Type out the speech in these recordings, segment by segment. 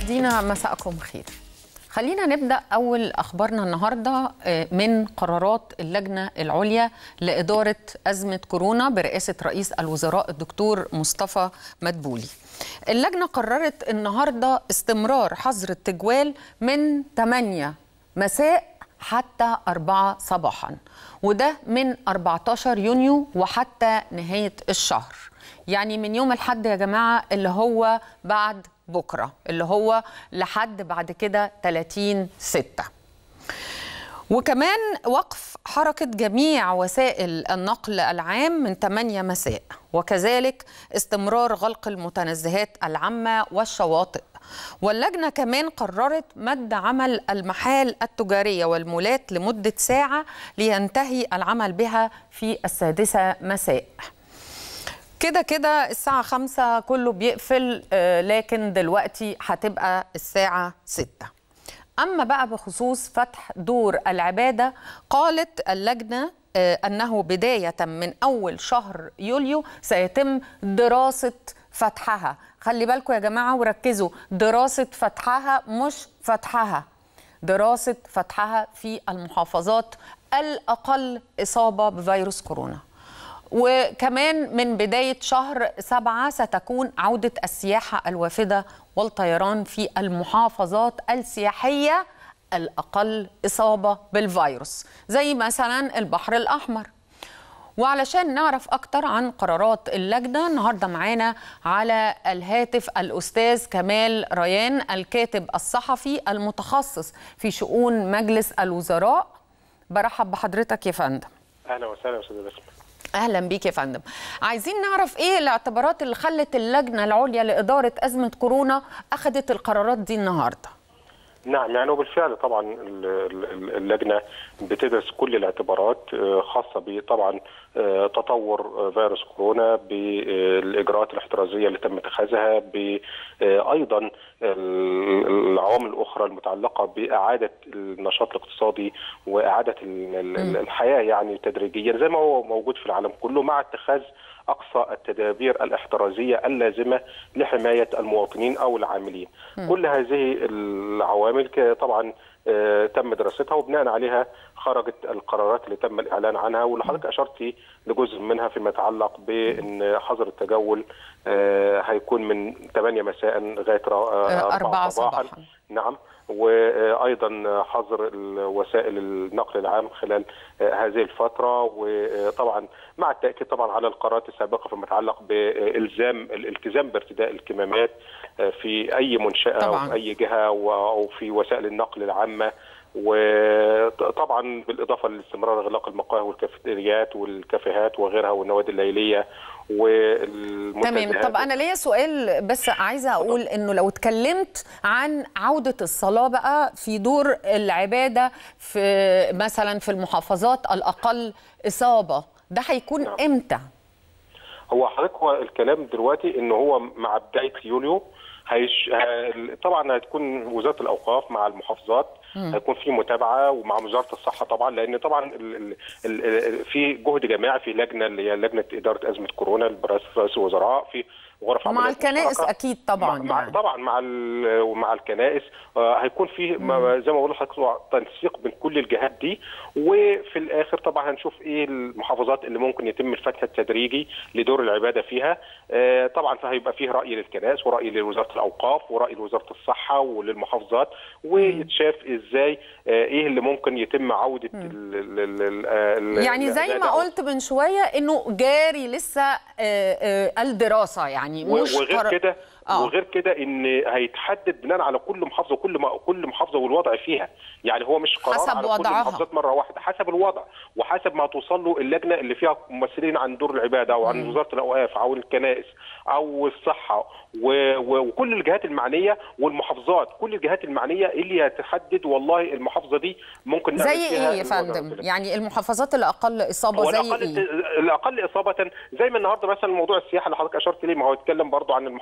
مشاهدينا مساءكم خير خلينا نبدا اول اخبارنا النهارده من قرارات اللجنه العليا لاداره ازمه كورونا برئاسه رئيس الوزراء الدكتور مصطفى مدبولي. اللجنه قررت النهارده استمرار حظر التجوال من 8 مساء حتى 4 صباحا وده من 14 يونيو وحتى نهايه الشهر. يعني من يوم الحد يا جماعه اللي هو بعد بكره اللي هو لحد بعد كده 30 6 وكمان وقف حركة جميع وسائل النقل العام من 8 مساء وكذلك استمرار غلق المتنزهات العامة والشواطئ واللجنة كمان قررت مد عمل المحال التجارية والمولات لمدة ساعة لينتهي العمل بها في السادسة مساء كده كده الساعة خمسة كله بيقفل لكن دلوقتي هتبقى الساعة ستة أما بقى بخصوص فتح دور العبادة قالت اللجنة أنه بداية من أول شهر يوليو سيتم دراسة فتحها خلي بالكم يا جماعة وركزوا دراسة فتحها مش فتحها دراسة فتحها في المحافظات الأقل إصابة بفيروس كورونا وكمان من بداية شهر سبعة ستكون عودة السياحة الوافدة والطيران في المحافظات السياحية الأقل إصابة بالفيروس زي مثلا البحر الأحمر وعلشان نعرف أكتر عن قرارات اللجنة النهاردة معانا على الهاتف الأستاذ كمال ريان الكاتب الصحفي المتخصص في شؤون مجلس الوزراء برحب بحضرتك يا فندم أهلا وسهلا أستاذ بسمة اهلا بيك يا فندم عايزين نعرف ايه الاعتبارات اللي خلت اللجنه العليا لاداره ازمه كورونا اخذت القرارات دي النهارده نعم يعني وبالفعل طبعا اللجنه بتدرس كل الاعتبارات خاصه بطبعا تطور فيروس كورونا بالاجراءات الاحترازيه اللي تم اتخاذها بايضا العوامل الاخرى المتعلقه باعاده النشاط الاقتصادي واعاده الحياه يعني تدريجيا زي ما هو موجود في العالم كله مع اتخاذ اقصى التدابير الاحترازيه اللازمه لحمايه المواطنين او العاملين. م. كل هذه العوامل طبعا آه تم دراستها وبناء عليها خرجت القرارات اللي تم الاعلان عنها واللي حضرتك اشرتي لجزء منها فيما يتعلق بان حظر التجول آه هيكون من 8 مساء لغايه 4 صباحا. صباحا نعم وايضا حظر وسائل النقل العام خلال هذه الفتره وطبعا مع التاكيد طبعا على القرارات السابقه فيما يتعلق بالزام الالتزام بارتداء الكمامات في اي منشاه طبعا. او في اي جهه او في وسائل النقل العامه وطبعا بالاضافه لاستمرار اغلاق المقاهي والكافيتريات والكافيهات وغيرها والنوادي الليليه تمام طب انا ليا سؤال بس عايزه اقول انه لو اتكلمت عن عوده الصلاه بقى في دور العباده في مثلا في المحافظات الاقل اصابه ده هيكون نعم. امتى هو حضرتك هو الكلام دلوقتي ان هو مع بدايه يوليو هيش طبعا هتكون وزاره الاوقاف مع المحافظات مم. هيكون في متابعه ومع وزاره الصحه طبعا لان طبعا ال ال ال في جهد جماعي في لجنه اللي هي لجنه اداره ازمه كورونا برئاسه رئيس الوزراء في غرف مع الكنائس اكيد طبعا مع يعني. طبعا مع مع الكنائس آه هيكون في زي ما بقول لحضرتك تنسيق بين كل الجهات دي وفي الاخر طبعا هنشوف ايه المحافظات اللي ممكن يتم الفتح التدريجي لدور العباده فيها آه طبعا فهيبقى فيه راي للكنائس وراي لوزاره الاوقاف وراي لوزاره الصحه وللمحافظات ويتشاف ازاي آه ايه اللي ممكن يتم عوده ال ال ال يعني زي ما قلت من شويه انه جاري لسه الدراسه يعني يعني مش وغير كده آه. وغير كده ان هيتحدد بناء على كل محافظه وكل ما كل محافظه والوضع فيها يعني هو مش قرار حسب على وضعها. كل المحافظات مره واحده حسب الوضع وحسب ما توصل له اللجنه اللي فيها ممثلين عن دور العباده او عن وزاره الاوقاف او الكنائس او الصحه و... و... وكل الجهات المعنيه والمحافظات كل الجهات المعنيه اللي هتحدد والله المحافظه دي ممكن زي ايه يا فندم يعني المحافظات الاقل اصابه زي الأقل ايه الاقل اصابه زي ما النهارده مثلا موضوع السياحه اللي حضرتك اشرت ليه ما هو اتكلم برضه عن المحافظات اللي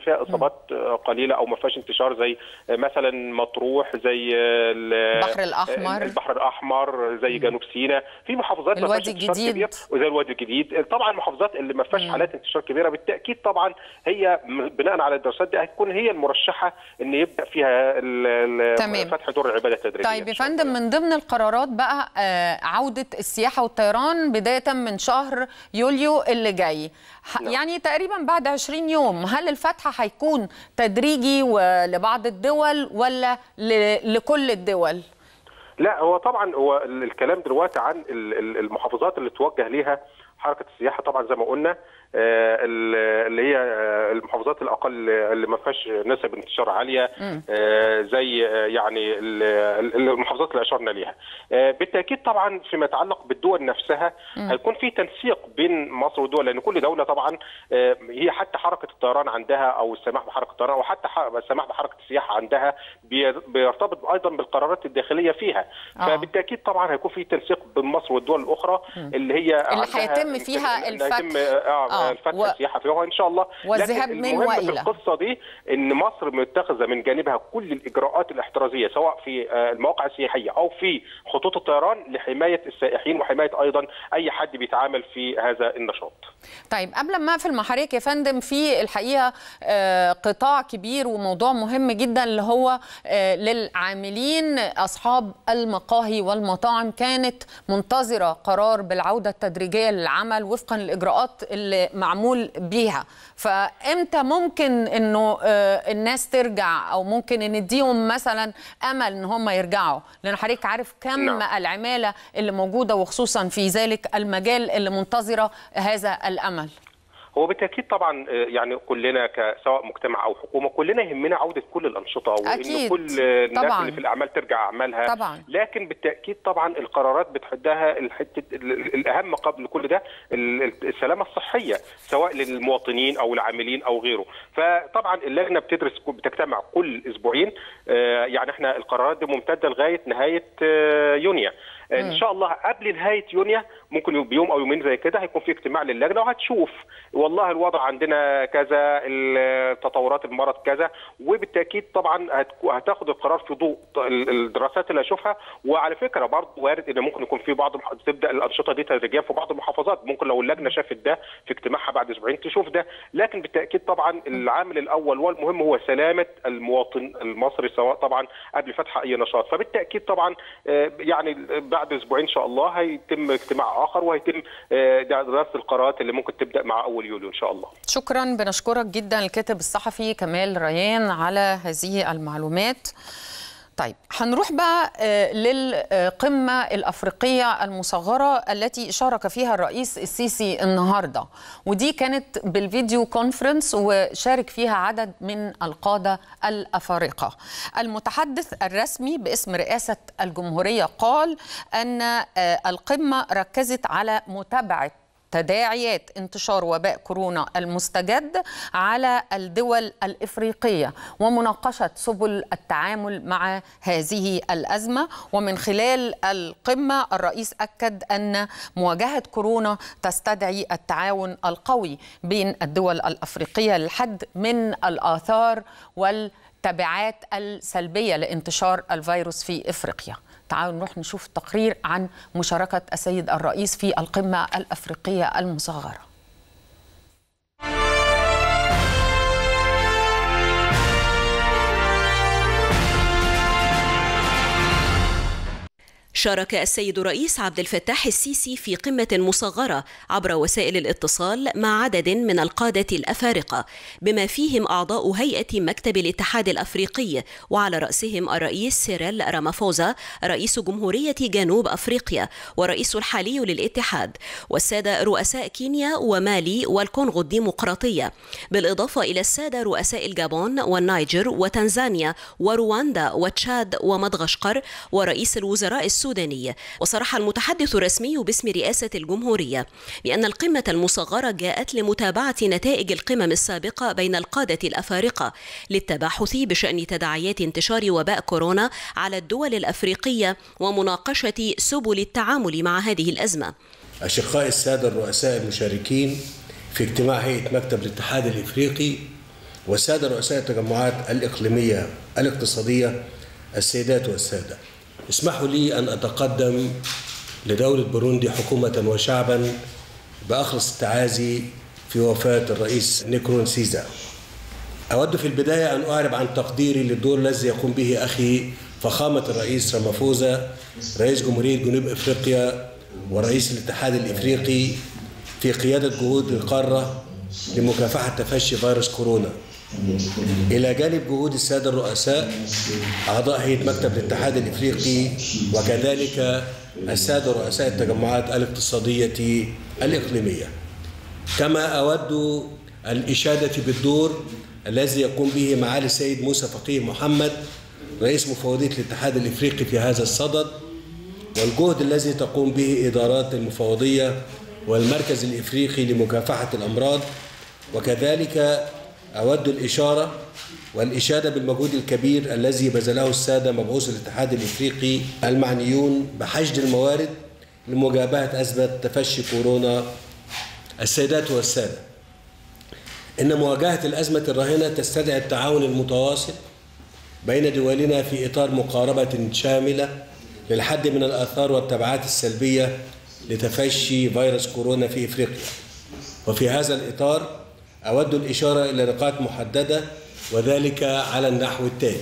فيها اصابات قليله او ما فيهاش انتشار زي مثلا مطروح زي البحر الاحمر البحر الاحمر زي جنوب سيناء في محافظات ما الوادي الجديد وزي الوادي الجديد طبعا المحافظات اللي ما فيهاش حالات انتشار كبيره بالتاكيد طبعا هي بناء على الدراسات دي هتكون هي المرشحه ان يبدا فيها تمام. فتح دور العباده التدريجيه طيب يا فندم من ضمن القرارات بقى عوده السياحه والطيران بدايه من شهر يوليو اللي جاي يعني تقريبا بعد 20 يوم هل الفتح هيكون تدريجي ولبعض الدول ولا لكل الدول؟ لا هو طبعا هو الكلام دلوقتي عن المحافظات اللي توجه ليها حركه السياحه طبعا زي ما قلنا اللي هي المحافظات الاقل اللي ما فيهاش نسب انتشار عاليه زي يعني المحافظات اللي اشرنا ليها بالتاكيد طبعا فيما يتعلق بالدول نفسها هيكون في تنسيق بين مصر والدول لان كل دوله طبعا هي حتى حركه الطيران عندها او السماح بحركه الطيران او حتى السماح بحركه السياحه عندها بيرتبط ايضا بالقرارات الداخليه فيها آه. فبالتاكيد طبعا هيكون في تنسيق بين مصر والدول الاخرى اللي هي اللي هيتم فيها الفتح آه الفتح و... السياحه فيها ان شاء الله والذهاب من والى في القصه دي ان مصر متخذه من جانبها كل الاجراءات الاحترازيه سواء في المواقع السياحيه او في خطوط الطيران لحمايه السائحين وحمايه ايضا اي حد بيتعامل في هذا النشاط. طيب قبل ما اقفل مع حضرتك يا فندم في الحقيقه قطاع كبير وموضوع مهم جدا اللي هو للعاملين اصحاب المقاهي والمطاعم كانت منتظره قرار بالعوده التدريجيه للعمل وفقا للاجراءات اللي معمول بيها فامتى ممكن انه الناس ترجع او ممكن نديهم مثلا امل ان هم يرجعوا لان حضرتك عارف كم نعم. العماله اللي موجوده وخصوصا في ذلك المجال اللي منتظره هذا الامل هو بالتاكيد طبعا يعني كلنا سواء مجتمع او حكومه كلنا يهمنا عوده كل الانشطه وان كل الناس طبعًا. اللي في الاعمال ترجع اعمالها طبعا. لكن بالتاكيد طبعا القرارات بتحدها الحته الاهم قبل كل ده السلامه الصحيه سواء للمواطنين او العاملين او غيره فطبعا اللجنه بتدرس بتجتمع كل اسبوعين يعني احنا القرارات دي ممتده لغايه نهايه يونيو ان شاء الله قبل نهايه يونيو ممكن بيوم او يومين زي كده هيكون في اجتماع للجنه وهتشوف والله الوضع عندنا كذا تطورات المرض كذا وبالتاكيد طبعا هتاخد القرار في ضوء الدراسات اللي هشوفها وعلى فكره برضه وارد ان ممكن يكون في بعض تبدا الانشطه دي تدريجيا في بعض المحافظات ممكن لو اللجنه شافت ده في اجتماعها بعد اسبوعين تشوف ده لكن بالتاكيد طبعا العامل الاول والمهم هو سلامه المواطن المصري سواء طبعا قبل فتح اي نشاط فبالتاكيد طبعا يعني بعد اسبوعين ان شاء الله هيتم اجتماع اخر وهيتم دراسه القرارات اللي ممكن تبدا مع اول يوليو ان شاء الله. شكرا بنشكرك جدا الكاتب الصحفي كمال ريان على هذه المعلومات. طيب هنروح بقى للقمة الأفريقية المصغرة التي شارك فيها الرئيس السيسي النهاردة ودي كانت بالفيديو كونفرنس وشارك فيها عدد من القادة الأفارقة المتحدث الرسمي باسم رئاسة الجمهورية قال أن القمة ركزت على متابعة تداعيات انتشار وباء كورونا المستجد على الدول الافريقيه ومناقشه سبل التعامل مع هذه الازمه ومن خلال القمه الرئيس اكد ان مواجهه كورونا تستدعي التعاون القوي بين الدول الافريقيه للحد من الاثار والتبعات السلبيه لانتشار الفيروس في افريقيا. تعالوا نروح نشوف تقرير عن مشاركة السيد الرئيس في القمة الأفريقية المصغرة شارك السيد الرئيس عبد الفتاح السيسي في قمة مصغرة عبر وسائل الاتصال مع عدد من القادة الأفارقة بما فيهم أعضاء هيئة مكتب الاتحاد الأفريقي وعلى رأسهم الرئيس سيريل رامافوزا رئيس جمهورية جنوب أفريقيا ورئيس الحالي للاتحاد والسادة رؤساء كينيا ومالي والكونغو الديمقراطية بالإضافة إلى السادة رؤساء الجابون والنيجر وتنزانيا ورواندا وتشاد ومدغشقر ورئيس الوزراء السوداني وصرح المتحدث الرسمي باسم رئاسة الجمهورية بأن القمة المصغرة جاءت لمتابعة نتائج القمم السابقة بين القادة الأفارقة للتباحث بشأن تداعيات انتشار وباء كورونا على الدول الأفريقية ومناقشة سبل التعامل مع هذه الأزمة أشقاء السادة الرؤساء المشاركين في اجتماع هيئة مكتب الاتحاد الإفريقي والسادة رؤساء التجمعات الإقليمية الاقتصادية السيدات والسادة اسمحوا لي أن أتقدم لدولة بوروندي حكومة وشعبا بأخلص التعازي في وفاة الرئيس نيكرون سيزا أود في البداية أن أعرب عن تقديري للدور الذي يقوم به أخي فخامة الرئيس رامافوزا رئيس جمهورية جنوب إفريقيا ورئيس الاتحاد الإفريقي في قيادة جهود القارة لمكافحة تفشي فيروس كورونا إلى جانب جهود السادة الرؤساء أعضاء هيئة مكتب الاتحاد الإفريقي وكذلك السادة رؤساء التجمعات الاقتصادية الإقليمية كما أود الإشادة بالدور الذي يقوم به معالي السيد موسى فقيه محمد رئيس مفوضية الاتحاد الإفريقي في هذا الصدد والجهد الذي تقوم به إدارات المفوضية والمركز الإفريقي لمكافحة الأمراض وكذلك أود الإشارة والإشادة بالمجهود الكبير الذي بذله السادة مبعوث الاتحاد الإفريقي المعنيون بحشد الموارد لمجابهة أزمة تفشي كورونا السيدات والسادة إن مواجهة الأزمة الراهنة تستدعي التعاون المتواصل بين دولنا في إطار مقاربة شاملة للحد من الآثار والتبعات السلبية لتفشي فيروس كورونا في إفريقيا وفي هذا الإطار أود الإشارة إلى نقاط محددة وذلك على النحو التالي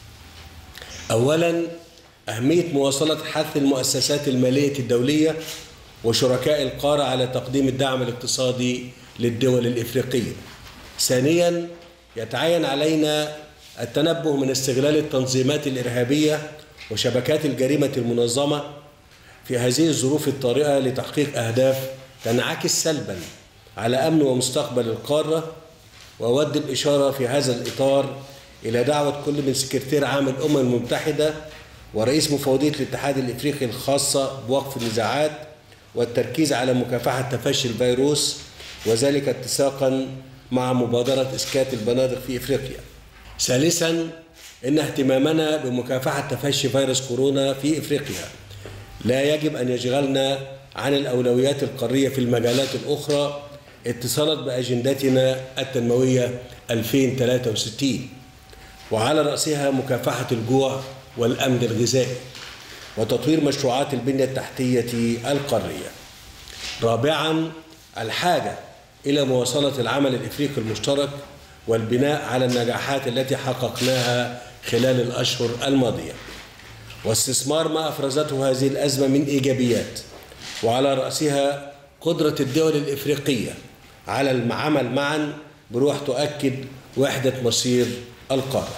أولا أهمية مواصلة حث المؤسسات المالية الدولية وشركاء القارة على تقديم الدعم الاقتصادي للدول الإفريقية ثانيا يتعين علينا التنبه من استغلال التنظيمات الإرهابية وشبكات الجريمة المنظمة في هذه الظروف الطارئة لتحقيق أهداف تنعكس سلبا على أمن ومستقبل القارة وأود الإشارة في هذا الإطار إلى دعوة كل من سكرتير عام الأمم المتحدة ورئيس مفوضية الاتحاد الإفريقي الخاصة بوقف النزاعات والتركيز على مكافحة تفشي الفيروس وذلك اتساقا مع مبادرة إسكات البنادق في إفريقيا ثالثا إن اهتمامنا بمكافحة تفشي فيروس كورونا في إفريقيا لا يجب أن يشغلنا عن الأولويات القارية في المجالات الأخرى اتصالت بأجندتنا التنموية 2063 وعلى رأسها مكافحة الجوع والأمن الغذائي وتطوير مشروعات البنية التحتية القارية رابعا الحاجة إلى مواصلة العمل الإفريقي المشترك والبناء على النجاحات التي حققناها خلال الأشهر الماضية واستثمار ما أفرزته هذه الأزمة من إيجابيات وعلى رأسها قدرة الدول الإفريقية على العمل معا بروح تؤكد وحدة مصير القارة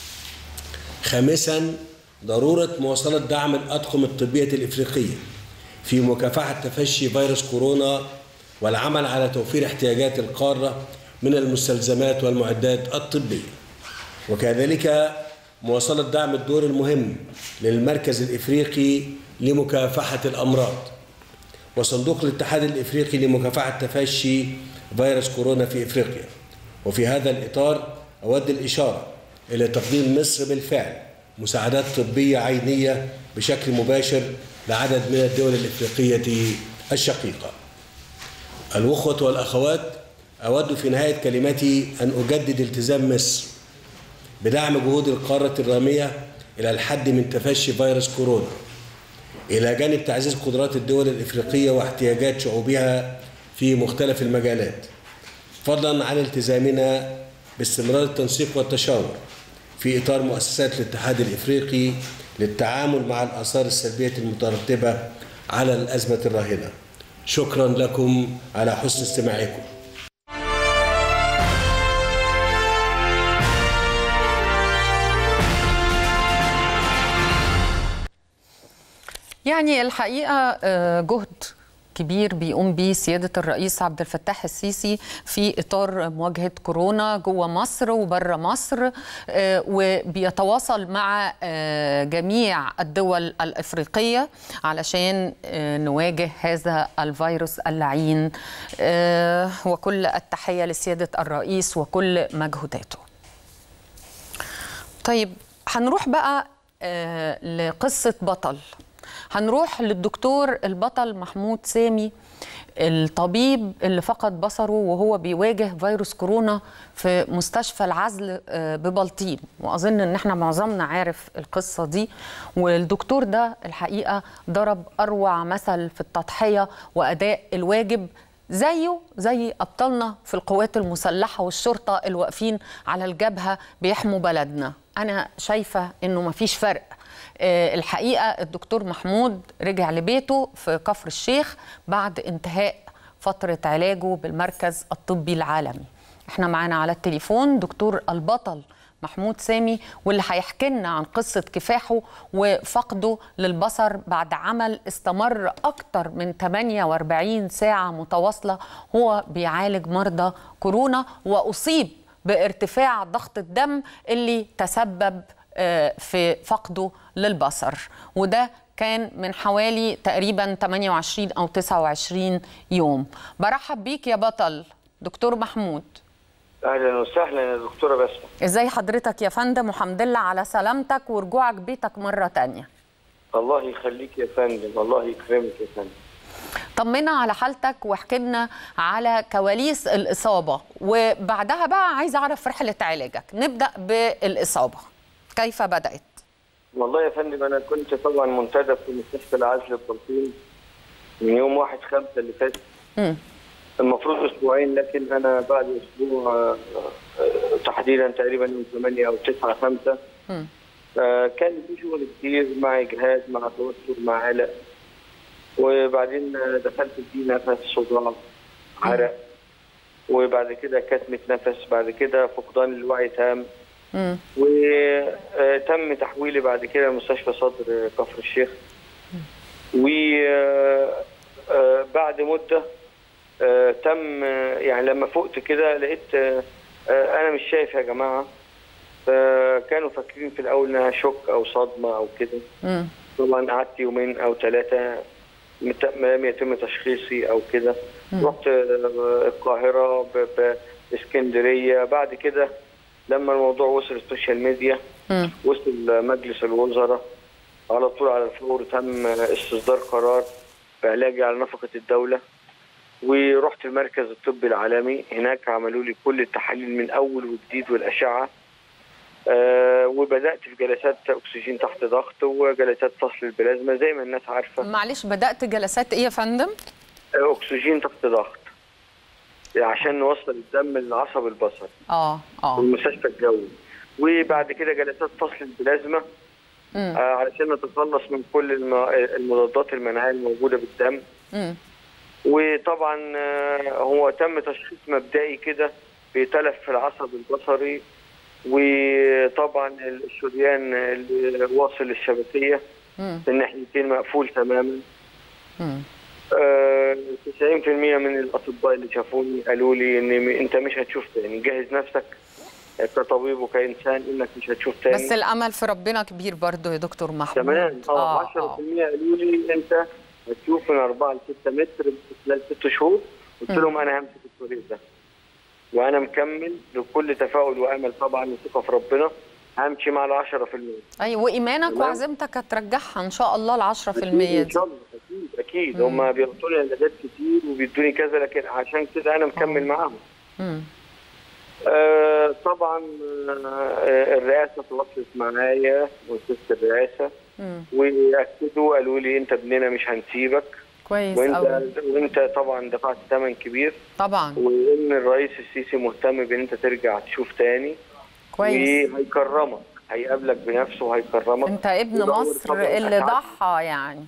خامسا ضرورة مواصلة دعم الأطقم الطبية الإفريقية في مكافحة تفشي فيروس كورونا والعمل على توفير احتياجات القارة من المستلزمات والمعدات الطبية وكذلك مواصلة دعم الدور المهم للمركز الإفريقي لمكافحة الأمراض وصندوق الاتحاد الإفريقي لمكافحة تفشي فيروس كورونا في إفريقيا وفي هذا الإطار أود الإشارة إلى تقديم مصر بالفعل مساعدات طبية عينية بشكل مباشر لعدد من الدول الإفريقية الشقيقة الأخوة والأخوات أود في نهاية كلمتي أن أجدد التزام مصر بدعم جهود القارة الرامية إلى الحد من تفشي فيروس كورونا إلى جانب تعزيز قدرات الدول الإفريقية واحتياجات شعوبها في مختلف المجالات فضلا عن التزامنا باستمرار التنسيق والتشاور في إطار مؤسسات الاتحاد الإفريقي للتعامل مع الآثار السلبية المترتبة على الأزمة الراهنة شكرا لكم على حسن استماعكم يعني الحقيقه جهد كبير بيقوم به سيادة الرئيس عبد الفتاح السيسي في إطار مواجهة كورونا جوه مصر وبره مصر وبيتواصل مع جميع الدول الإفريقية علشان نواجه هذا الفيروس اللعين وكل التحية لسيادة الرئيس وكل مجهوداته طيب هنروح بقى لقصة بطل هنروح للدكتور البطل محمود سامي الطبيب اللي فقد بصره وهو بيواجه فيروس كورونا في مستشفى العزل آه، ببلطيم واظن ان احنا معظمنا عارف القصه دي والدكتور ده الحقيقه ضرب اروع مثل في التضحيه واداء الواجب زيه زي ابطالنا في القوات المسلحه والشرطه اللي واقفين على الجبهه بيحموا بلدنا انا شايفه انه مفيش فرق آه، الحقيقه الدكتور محمود رجع لبيته في كفر الشيخ بعد انتهاء فتره علاجه بالمركز الطبي العالمي احنا معانا على التليفون دكتور البطل محمود سامي واللي هيحكي لنا عن قصة كفاحه وفقده للبصر بعد عمل استمر أكتر من 48 ساعة متواصلة هو بيعالج مرضى كورونا وأصيب بارتفاع ضغط الدم اللي تسبب آه، في فقده للبصر وده كان من حوالي تقريبا 28 أو 29 يوم برحب بيك يا بطل دكتور محمود اهلا وسهلا يا دكتوره بسمه ازاي حضرتك يا فندم وحمد لله على سلامتك ورجوعك بيتك مرة تانية الله يخليك يا فندم الله يكرمك يا فندم طمنا على حالتك واحكي لنا على كواليس الإصابة وبعدها بقى عايزة أعرف رحلة علاجك نبدأ بالإصابة كيف بدأت؟ والله يا فندم انا كنت طبعا منتدب في مستشفى العزل ببلطيم من يوم 1 5 اللي فات مم. المفروض اسبوعين لكن انا بعد اسبوع آه، آه، تحديدا تقريبا يوم 8 او 9 5 مم. آه، كان في شغل كتير مع اجهاد مع توتر مع قلق وبعدين آه، دخلت في نفس صداع عرق وبعد كده كتمة نفس بعد كده فقدان الوعي تام مم. وتم تحويلي بعد كده لمستشفى صدر كفر الشيخ وبعد مدة آه، تم آه، يعني لما فقت كده لقيت آه، آه، أنا مش شايف يا جماعة فكانوا فاكرين في الأول إنها شوك أو صدمة أو كده مم. طبعا قعدت يومين أو ثلاثة مت- لم يتم تشخيصي أو كده رحت آه، القاهرة ب- ب- اسكندرية بعد كده لما الموضوع وصل السوشيال ميديا مم. وصل مجلس الوزراء على طول على الفور تم استصدار قرار بعلاجي على نفقة الدولة ورحت المركز الطبي العالمي هناك عملوا لي كل التحاليل من أول وجديد والأشعة آه وبدأت في جلسات أكسجين تحت ضغط وجلسات فصل البلازما زي ما الناس عارفة معلش بدأت جلسات إيه يا فندم؟ آه أكسجين تحت ضغط عشان نوصل الدم للعصب البصري آه آه المستشفى الجوي وبعد كده جلسات فصل البلازما مم. آه علشان نتخلص من كل الم- المضادات المناعيه الموجوده بالدم مم. وطبعا آه، هو تم تشخيص مبدئي كده بتلف في العصب البصري وطبعا الشريان اللي واصل للشبكيه مم. في الناحيتين مقفول تماما مم. آه، 90% من الاطباء اللي شافوني قالوا لي ان م- انت مش هتشوف تاني جهز نفسك كطبيب وكانسان انك مش هتشوف تاني بس الأمل في ربنا كبير برضو يا دكتور محمود تمام اه 10% آه. قالوا لي انت هتشوف من 4 ل 6 متر خلال 6 شهور قلت لهم انا همشي في الطريق ده وانا مكمل بكل تفاؤل وامل طبعا وثقه في ربنا همشي مع ال 10% أيوة وإيمانك تمام. وعزيمتك هترجعها إن شاء الله العشرة في المية ان دي شاء الله اكيد اكيد هم بيعطوني علاجات كتير وبيدوني كذا لكن عشان كده انا مكمل معاهم مم. آه طبعا آه الرئاسه تواصلت معايا مؤسسه الرئاسه مم. واكدوا قالوا لي انت ابننا مش هنسيبك كويس أوي وانت وانت طبعا دفعت ثمن كبير طبعا وان الرئيس السيسي مهتم بان انت ترجع تشوف تاني كويس وهيكرمك هيقابلك بنفسه وهيكرمك انت ابن وده أمر مصر طبعاً اللي أسعدني. ضحى يعني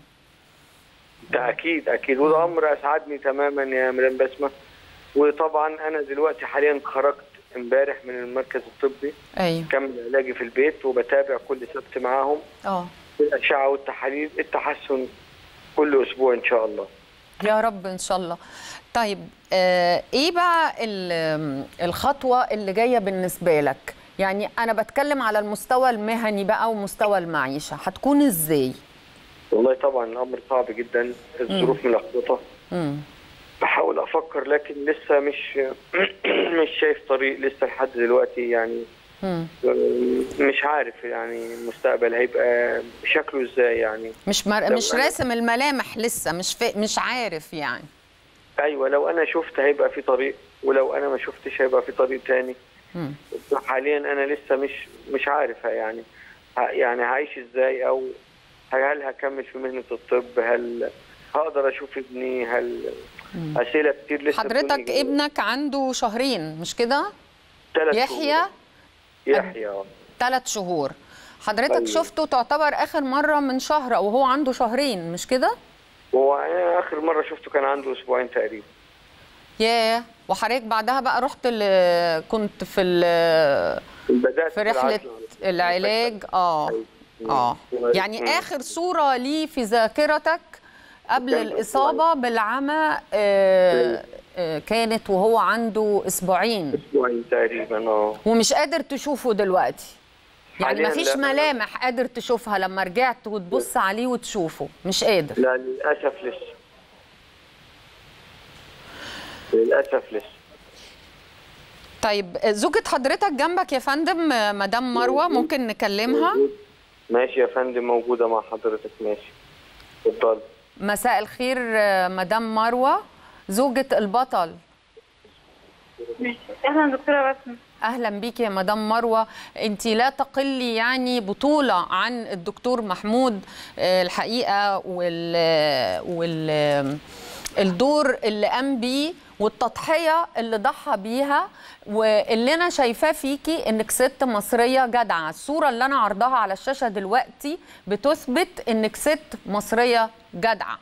ده اكيد اكيد وده امر اسعدني تماما يا مدام بسمه وطبعا انا دلوقتي حاليا خرجت امبارح من المركز الطبي ايوه كمل علاجي في البيت وبتابع كل سبت معاهم اه في الاشعه والتحاليل التحسن كل اسبوع ان شاء الله يا رب ان شاء الله طيب آه ايه بقى ال- الخطوه اللي جايه بالنسبه لك يعني انا بتكلم على المستوى المهني بقى ومستوى المعيشه هتكون ازاي والله طبعا الامر صعب جدا الظروف ملخبطه امم بحاول افكر لكن لسه مش مش شايف طريق لسه لحد دلوقتي يعني مم. مش عارف يعني المستقبل هيبقى شكله ازاي يعني مش مر... لو مش أنا- راسم الملامح لسه مش في... مش عارف يعني ايوه لو انا شفت هيبقى في طريق ولو انا ما شفتش هيبقى في طريق تاني مم. حاليا انا لسه مش مش عارف يعني ه- يعني هعيش ازاي او هل هكمل في مهنه الطب هل هقدر اشوف ابني هل اسئله كتير لسه حضرتك ابنك عنده شهرين مش كده يحيى يحيى آه. ثلاث شهور حضرتك أيوة. شفته تعتبر اخر مره من شهر وهو عنده شهرين مش كده هو أنا اخر مره شفته كان عنده اسبوعين تقريبا ياه وحضرتك بعدها بقى رحت ال... كنت في ال... بدات في رحله بالعزل. العلاج اه اه يعني اخر صوره ليه في ذاكرتك قبل كان الاصابه بالعمى آه آه كانت وهو عنده اسبوعين اسبوعين تقريبا اه ومش قادر تشوفه دلوقتي يعني حالياً مفيش لا. ملامح قادر تشوفها لما رجعت وتبص عليه وتشوفه مش قادر لا للاسف لسه للاسف لسه طيب زوجة حضرتك جنبك يا فندم آه، مدام مروة ممكن نكلمها ماشي يا فندم موجوده مع حضرتك ماشي اتفضل مساء الخير آه، مدام مروة زوجة البطل اهلا دكتوره بسمه اهلا بيك يا مدام مروه انت لا تقلي يعني بطوله عن الدكتور محمود آه، الحقيقه وال وال الدور اللي قام بيه والتضحيه اللي ضحى بيها واللي انا شايفاه فيكي انك ست مصريه جدعه الصوره اللي انا عرضها على الشاشه دلوقتي بتثبت انك ست مصريه جدعه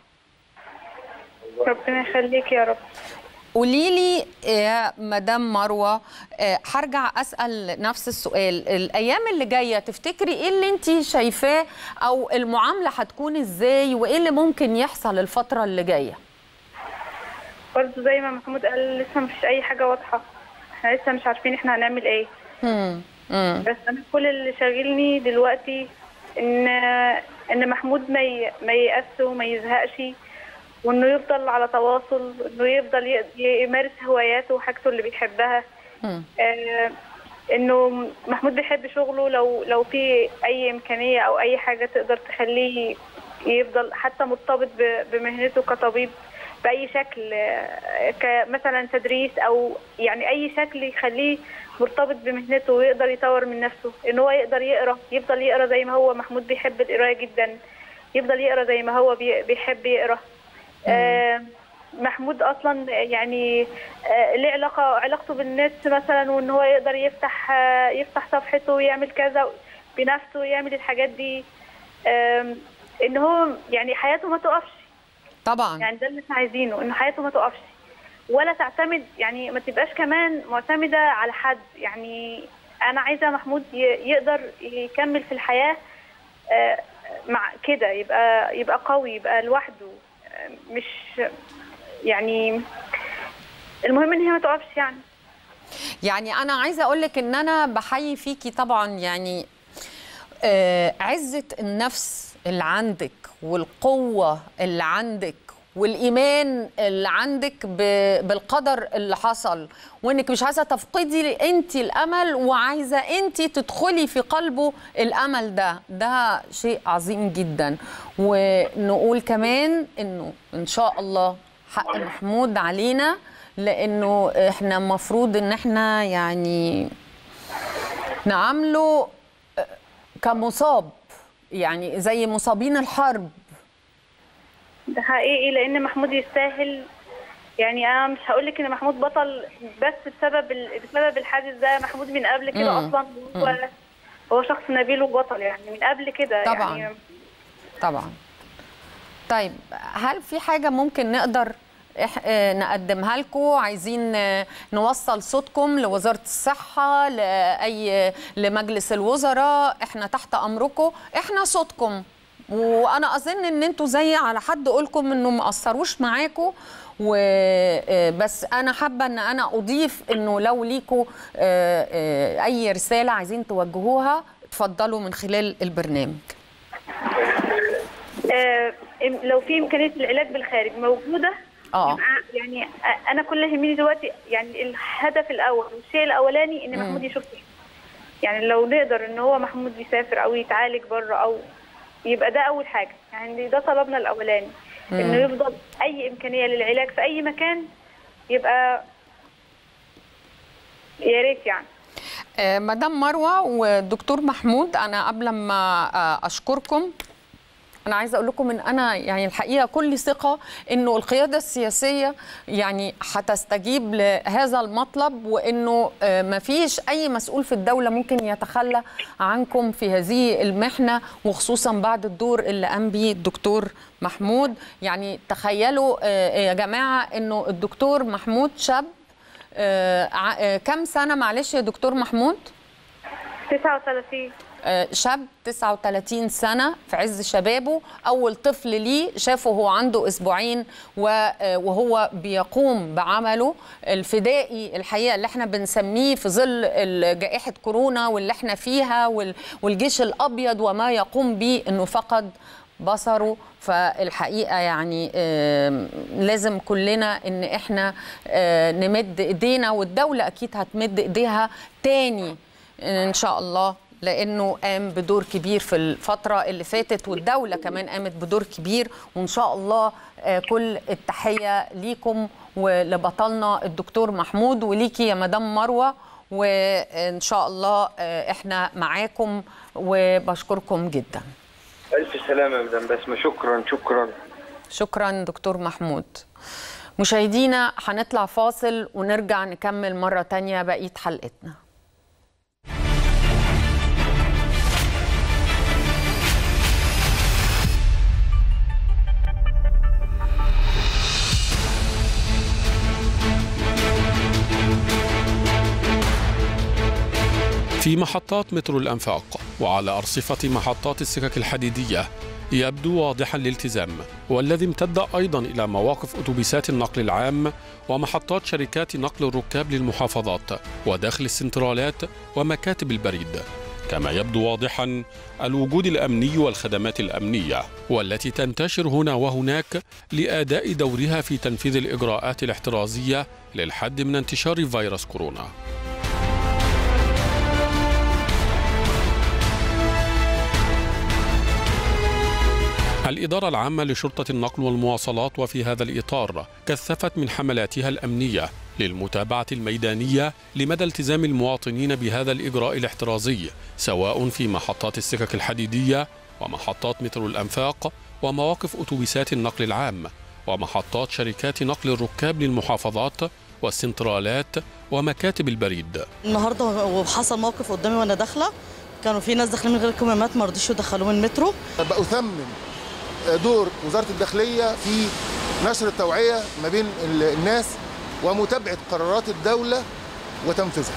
ربنا يخليك يا رب قولي لي يا مدام مروه آه، هرجع اسال نفس السؤال الايام اللي جايه تفتكري ايه اللي انت شايفاه او المعامله هتكون ازاي وايه اللي ممكن يحصل الفتره اللي جايه برضه زي ما محمود قال لسه مفيش اي حاجه واضحه احنا لسه مش عارفين احنا هنعمل ايه مم. مم. بس انا كل اللي شاغلني دلوقتي ان ان محمود ما ي- ما ييأس وما يزهقش وانه يفضل على تواصل انه يفضل ي- يمارس هواياته وحاجته اللي بيحبها مم. آه انه محمود بيحب شغله لو لو في اي امكانيه او اي حاجه تقدر تخليه يفضل حتى مرتبط ب- بمهنته كطبيب باي شكل آه، كمثلا تدريس او يعني اي شكل يخليه مرتبط بمهنته ويقدر يطور من نفسه ان هو يقدر يقرا يفضل يقرا زي ما هو محمود بيحب القرايه جدا يفضل يقرا زي ما هو بي- بيحب يقرا آه، محمود اصلا يعني آه، ليه علاقه علاقته بالنت مثلا وان هو يقدر يفتح آه، يفتح صفحته ويعمل كذا بنفسه ويعمل الحاجات دي آم، ان هو يعني حياته ما تقفش طبعا يعني ده اللي احنا عايزينه ان حياته ما تقفش ولا تعتمد يعني ما تبقاش كمان معتمده على حد يعني انا عايزه محمود ي- يقدر يكمل في الحياه آه، مع كده يبقى يبقى قوي يبقى لوحده آه، مش يعني المهم ان هي ما تقفش يعني يعني انا عايزه اقول لك ان انا بحيي فيكي طبعا يعني آه، عزه النفس اللي عندك والقوه اللي عندك والايمان اللي عندك ب- بالقدر اللي حصل وانك مش عايزه تفقدي انت الامل وعايزه انت تدخلي في قلبه الامل ده ده شيء عظيم جدا ونقول كمان انه ان شاء الله حق محمود علينا لانه احنا المفروض ان احنا يعني نعامله كمصاب يعني زي مصابين الحرب ده حقيقي لان محمود يستاهل يعني انا مش هقول لك ان محمود بطل بس بسبب ال... بسبب الحادث ده محمود من قبل كده مم. اصلا هو هو شخص نبيل وبطل يعني من قبل كده طبعاً. يعني طبعا طيب هل في حاجة ممكن نقدر إح... آه، نقدمها لكم عايزين آه، نوصل صوتكم لوزارة الصحة لأي لمجلس الوزراء احنا تحت أمركم احنا صوتكم وانا اظن ان انتوا زي على حد قولكم انه ما قصروش معاكم وبس انا حابه ان انا اضيف انه لو ليكوا آه، آه، اي رساله عايزين توجهوها اتفضلوا من خلال البرنامج آه إم- لو في امكانيه العلاج بالخارج موجوده اه يبقى يعني آه، انا كل اللي يهمني دلوقتي يعني الهدف الاول والشيء الاولاني ان محمود يشوف يعني لو نقدر ان هو محمود يسافر او يتعالج بره او يبقى ده اول حاجه يعني ده طلبنا الاولاني انه يفضل اي امكانيه للعلاج في اي مكان يبقى يا ريت يعني آه، مدام مروه والدكتور محمود انا قبل ما آه، اشكركم انا عايزه اقول لكم ان انا يعني الحقيقه كل ثقه انه القياده السياسيه يعني هتستجيب لهذا المطلب وانه ما فيش اي مسؤول في الدوله ممكن يتخلى عنكم في هذه المحنه وخصوصا بعد الدور اللي قام بيه الدكتور محمود يعني تخيلوا آه، يا جماعه انه الدكتور محمود شاب آه، ع- آه، كم سنه معلش يا دكتور محمود 39 آه، شاب 39 سنة في عز شبابه أول طفل ليه شافه هو عنده أسبوعين و- آه، وهو بيقوم بعمله الفدائي الحقيقة اللي احنا بنسميه في ظل ال- جائحة كورونا واللي احنا فيها وال- والجيش الأبيض وما يقوم به أنه فقد بصره فالحقيقة يعني آم، لازم كلنا ان احنا آه، نمد ايدينا والدولة اكيد هتمد ايديها تاني ان شاء الله لانه قام بدور كبير في الفتره اللي فاتت والدوله كمان قامت بدور كبير وان شاء الله آه، كل التحيه ليكم ولبطلنا الدكتور محمود وليكي يا مدام مروه وان شاء الله آه، احنا معاكم وبشكركم جدا الف سلامه يا مدام بسمه شكرا شكرا شكرا دكتور محمود مشاهدينا هنطلع فاصل ونرجع نكمل مرة تانية بقية حلقتنا في محطات مترو الأنفاق وعلى أرصفة محطات السكك الحديدية يبدو واضحا الالتزام والذي امتد أيضا إلى مواقف أتوبيسات النقل العام ومحطات شركات نقل الركاب للمحافظات وداخل السنترالات ومكاتب البريد كما يبدو واضحا الوجود الامني والخدمات الامنيه والتي تنتشر هنا وهناك لاداء دورها في تنفيذ الاجراءات الاحترازيه للحد من انتشار فيروس كورونا الإدارة العامة لشرطة النقل والمواصلات وفي هذا الإطار كثفت من حملاتها الأمنية للمتابعة الميدانية لمدى التزام المواطنين بهذا الإجراء الاحترازي سواء في محطات السكك الحديدية ومحطات مترو الأنفاق ومواقف أتوبيسات النقل العام ومحطات شركات نقل الركاب للمحافظات والسنترالات ومكاتب البريد النهارده وحصل موقف قدامي وانا داخله كانوا في ناس داخلين من غير كمامات ما رضيش يدخلوهم المترو بأثمن دور وزارة الداخلية في نشر التوعية ما بين ال- الناس ومتابعة قرارات الدولة وتنفيذها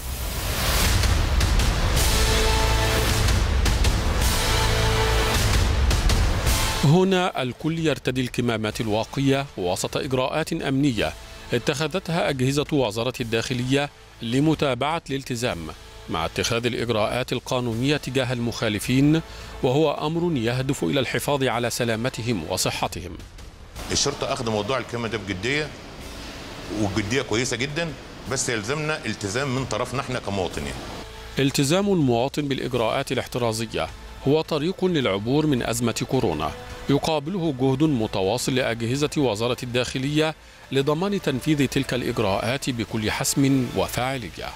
هنا الكل يرتدي الكمامات الواقية وسط إجراءات أمنية اتخذتها أجهزة وزارة الداخلية لمتابعة الالتزام مع اتخاذ الإجراءات القانونية تجاه المخالفين وهو أمر يهدف إلى الحفاظ على سلامتهم وصحتهم الشرطه اخذ موضوع الكاميرا ده بجديه وبجديه كويسه جدا بس يلزمنا التزام من طرفنا احنا كمواطنين التزام المواطن بالإجراءات الاحترازية هو طريق للعبور من أزمة كورونا يقابله جهد متواصل لأجهزة وزارة الداخلية لضمان تنفيذ تلك الإجراءات بكل حسم وفاعلية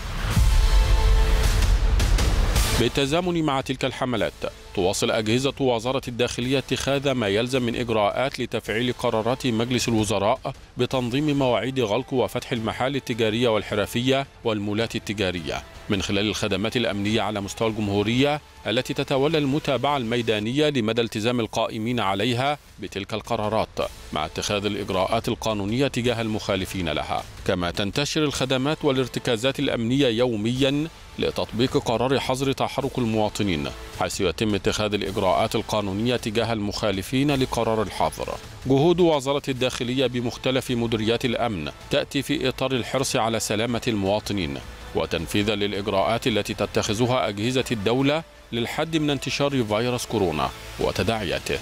بالتزامن مع تلك الحملات تواصل أجهزة وزارة الداخلية اتخاذ ما يلزم من إجراءات لتفعيل قرارات مجلس الوزراء بتنظيم مواعيد غلق وفتح المحال التجارية والحرفية والمولات التجارية من خلال الخدمات الأمنية على مستوى الجمهورية التي تتولى المتابعة الميدانية لمدى التزام القائمين عليها بتلك القرارات مع اتخاذ الإجراءات القانونية تجاه المخالفين لها كما تنتشر الخدمات والارتكازات الأمنية يوميا لتطبيق قرار حظر تحرك المواطنين حيث يتم اتخاذ الإجراءات القانونية تجاه المخالفين لقرار الحظر جهود وزارة الداخلية بمختلف مديريات الأمن تأتي في إطار الحرص على سلامة المواطنين وتنفيذا للإجراءات التي تتخذها أجهزة الدولة للحد من انتشار فيروس كورونا وتداعياته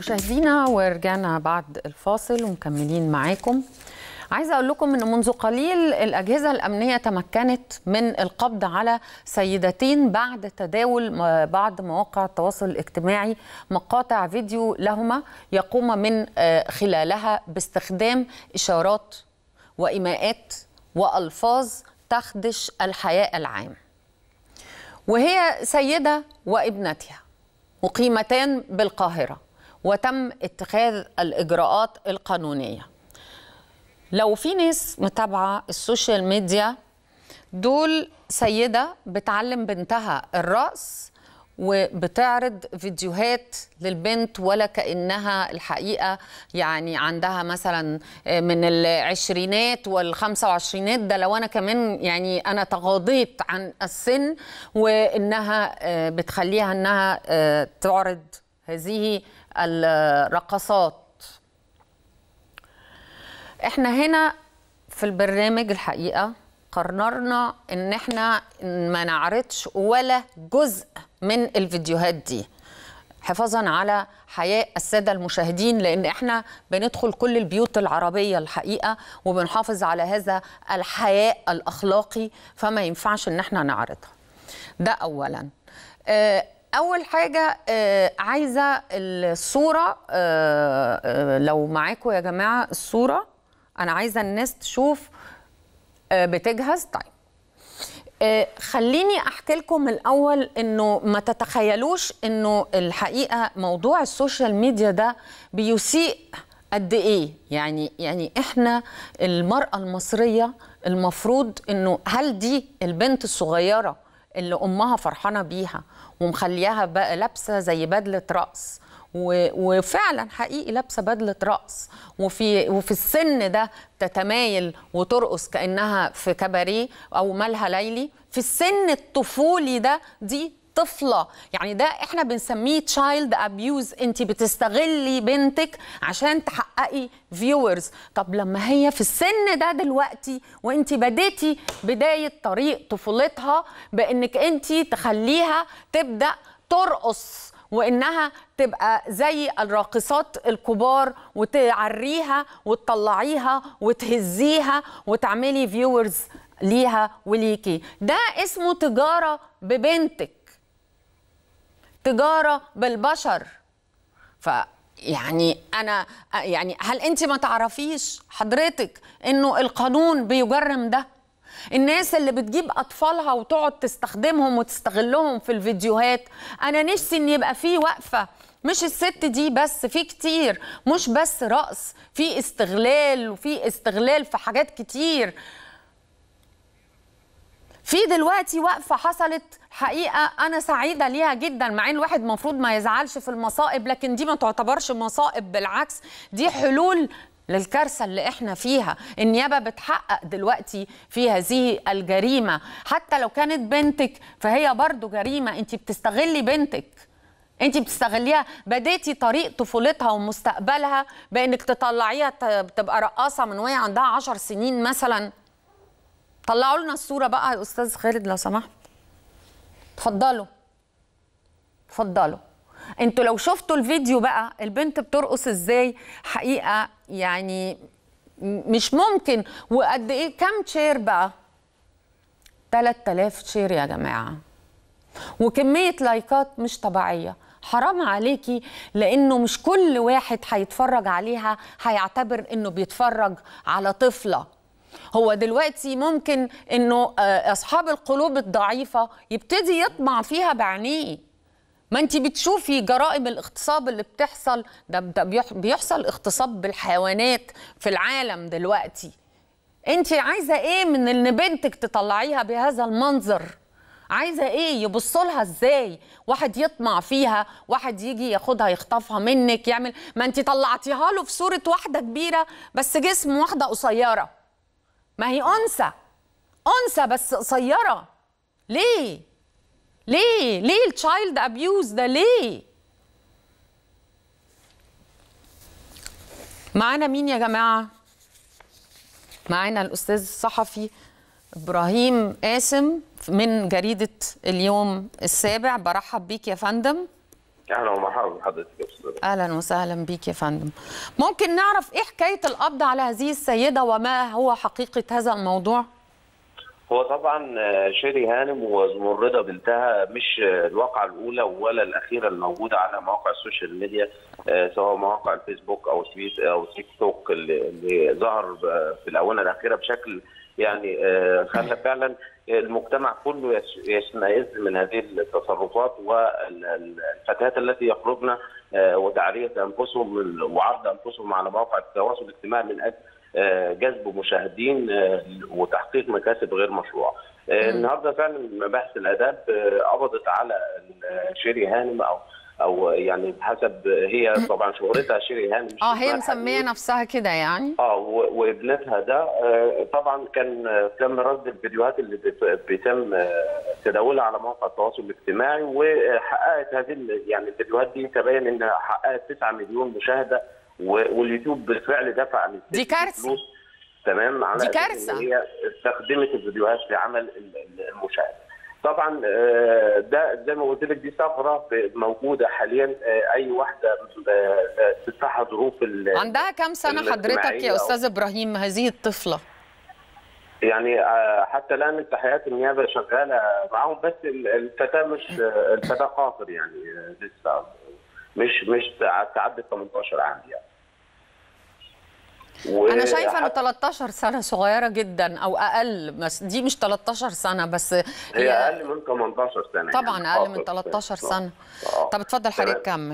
مشاهدينا ورجعنا بعد الفاصل ومكملين معاكم عايزه اقول لكم ان منذ قليل الاجهزه الامنيه تمكنت من القبض على سيدتين بعد تداول بعض مواقع التواصل الاجتماعي مقاطع فيديو لهما يقوم من خلالها باستخدام اشارات وايماءات والفاظ تخدش الحياء العام وهي سيده وابنتها مقيمتان بالقاهره وتم اتخاذ الاجراءات القانونيه لو في ناس متابعه السوشيال ميديا دول سيده بتعلم بنتها الرقص وبتعرض فيديوهات للبنت ولا كانها الحقيقه يعني عندها مثلا من العشرينات والخمسه وعشرينات ده لو انا كمان يعني انا تغاضيت عن السن وانها بتخليها انها تعرض هذه الرقصات احنا هنا في البرنامج الحقيقه قررنا ان احنا ما نعرضش ولا جزء من الفيديوهات دي حفاظا على حياء الساده المشاهدين لان احنا بندخل كل البيوت العربيه الحقيقه وبنحافظ على هذا الحياء الاخلاقي فما ينفعش ان احنا نعرضها ده اولا اول حاجه عايزه الصوره لو معاكم يا جماعه الصوره انا عايزه الناس تشوف بتجهز طيب خليني احكي لكم الاول انه ما تتخيلوش انه الحقيقه موضوع السوشيال ميديا ده بيسيء قد ايه يعني يعني احنا المراه المصريه المفروض انه هل دي البنت الصغيره اللي امها فرحانه بيها ومخلياها بقى لابسه زي بدله رقص وفعلا حقيقي لابسه بدله رقص وفي وفي السن ده تتمايل وترقص كانها في كباريه او مالها ليلي في السن الطفولي ده دي طفله يعني ده احنا بنسميه تشايلد ابيوز انت بتستغلي بنتك عشان تحققي فيورز طب لما هي في السن ده دلوقتي وانت بديتي بدايه طريق طفولتها بانك انت تخليها تبدا ترقص وانها تبقى زي الراقصات الكبار وتعريها وتطلعيها وتهزيها وتعملي فيورز ليها وليكي ده اسمه تجاره ببنتك تجاره بالبشر ف يعني انا يعني هل انت ما تعرفيش حضرتك انه القانون بيجرم ده الناس اللي بتجيب اطفالها وتقعد تستخدمهم وتستغلهم في الفيديوهات انا نفسي ان يبقى في وقفه مش الست دي بس في كتير مش بس رقص في استغلال وفي استغلال في حاجات كتير في دلوقتي وقفه حصلت حقيقه انا سعيده ليها جدا مع ان الواحد المفروض ما يزعلش في المصائب لكن دي ما تعتبرش مصائب بالعكس دي حلول للكارثه اللي احنا فيها النيابه بتحقق دلوقتي في هذه الجريمه حتى لو كانت بنتك فهي برضو جريمه انت بتستغلي بنتك انت بتستغليها بديتي طريق طفولتها ومستقبلها بانك تطلعيها تبقى رقاصه من وهي عندها عشر سنين مثلا طلعوا لنا الصوره بقى يا استاذ خالد لو سمحت اتفضلوا اتفضلوا انتوا لو شفتوا الفيديو بقى البنت بترقص ازاي حقيقه يعني مش ممكن وقد ايه كام تشير بقى 3000 تشير يا جماعه وكميه لايكات مش طبيعيه حرام عليكي لانه مش كل واحد هيتفرج عليها هيعتبر انه بيتفرج على طفله هو دلوقتي ممكن انه اصحاب القلوب الضعيفه يبتدي يطمع فيها بعينيه ما انت بتشوفي جرائم الاغتصاب اللي بتحصل ده, ده بيحصل اغتصاب بالحيوانات في العالم دلوقتي انت عايزه ايه من ان بنتك تطلعيها بهذا المنظر عايزه ايه يبصوا لها ازاي واحد يطمع فيها واحد يجي ياخدها يخطفها منك يعمل ما انت طلعتيها له في صوره واحده كبيره بس جسم واحده قصيره ما هي انثى انثى بس قصيره ليه ليه ليه التشايلد ابيوز ده ليه معانا مين يا جماعه معانا الاستاذ الصحفي ابراهيم قاسم من جريده اليوم السابع برحب بيك يا فندم اهلا ومرحبا بحضرتك يا استاذ اهلا وسهلا بيك يا فندم ممكن نعرف ايه حكايه القبض على هذه السيده وما هو حقيقه هذا الموضوع هو طبعا آه، شيري هانم وزمردة بنتها مش آه، الواقعة الأولى ولا الأخيرة الموجودة على مواقع السوشيال ميديا آه، سواء مواقع الفيسبوك أو تويت أو تيك توك اللي, اللي ظهر ب- في الآونة الأخيرة بشكل يعني آه، خلى فعلا المجتمع كله يش- يشمئز من هذه التصرفات والفتيات التي يخرجن آه، وتعرية أنفسهم من- وعرض أنفسهم على مواقع التواصل الاجتماعي من أجل آه، جذب مشاهدين آه، وتحقيق مكاسب غير مشروعه. آه، النهارده فعلا مباحث الاداب آه، قبضت على ال- شيري هانم او او يعني بحسب هي طبعا شهرتها شيري هانم مش اه هي اسمها مسميه الحقيقي. نفسها كده يعني اه و- وابنتها ده آه، طبعا كان آه، تم رصد الفيديوهات اللي بت- بيتم آه، تداولها على مواقع التواصل الاجتماعي وحققت هذه ال- يعني الفيديوهات دي تبين انها حققت 9 مليون مشاهده و- واليوتيوب بالفعل دفع للست دي كارثة. فلوس تمام على دي أساس إن كارثة. هي استخدمت الفيديوهات في عمل ال- ال- المشاهده طبعا آه، ده زي ما قلت لك دي ثغره موجوده حاليا آه، اي واحده آه، آه، تفتحها ظروف ال- عندها كام سنه حضرتك الاجتماعية يا أو- استاذ ابراهيم هذه الطفله يعني آه، حتى الان التحيات النيابه شغاله معاهم بس ال- الفتاه مش آه، الفتاه قاصر يعني آه، لسه مش مش تع- تعدت 18 عام يعني انا شايفه ان وحتى- 13 سنه صغيره جدا او اقل بس دي مش 13 سنه بس هي اقل من 18 سنه طبعا يعني اقل من قاصر. 13 آه. سنه آه. طب اتفضل حضرتك تمام. كمل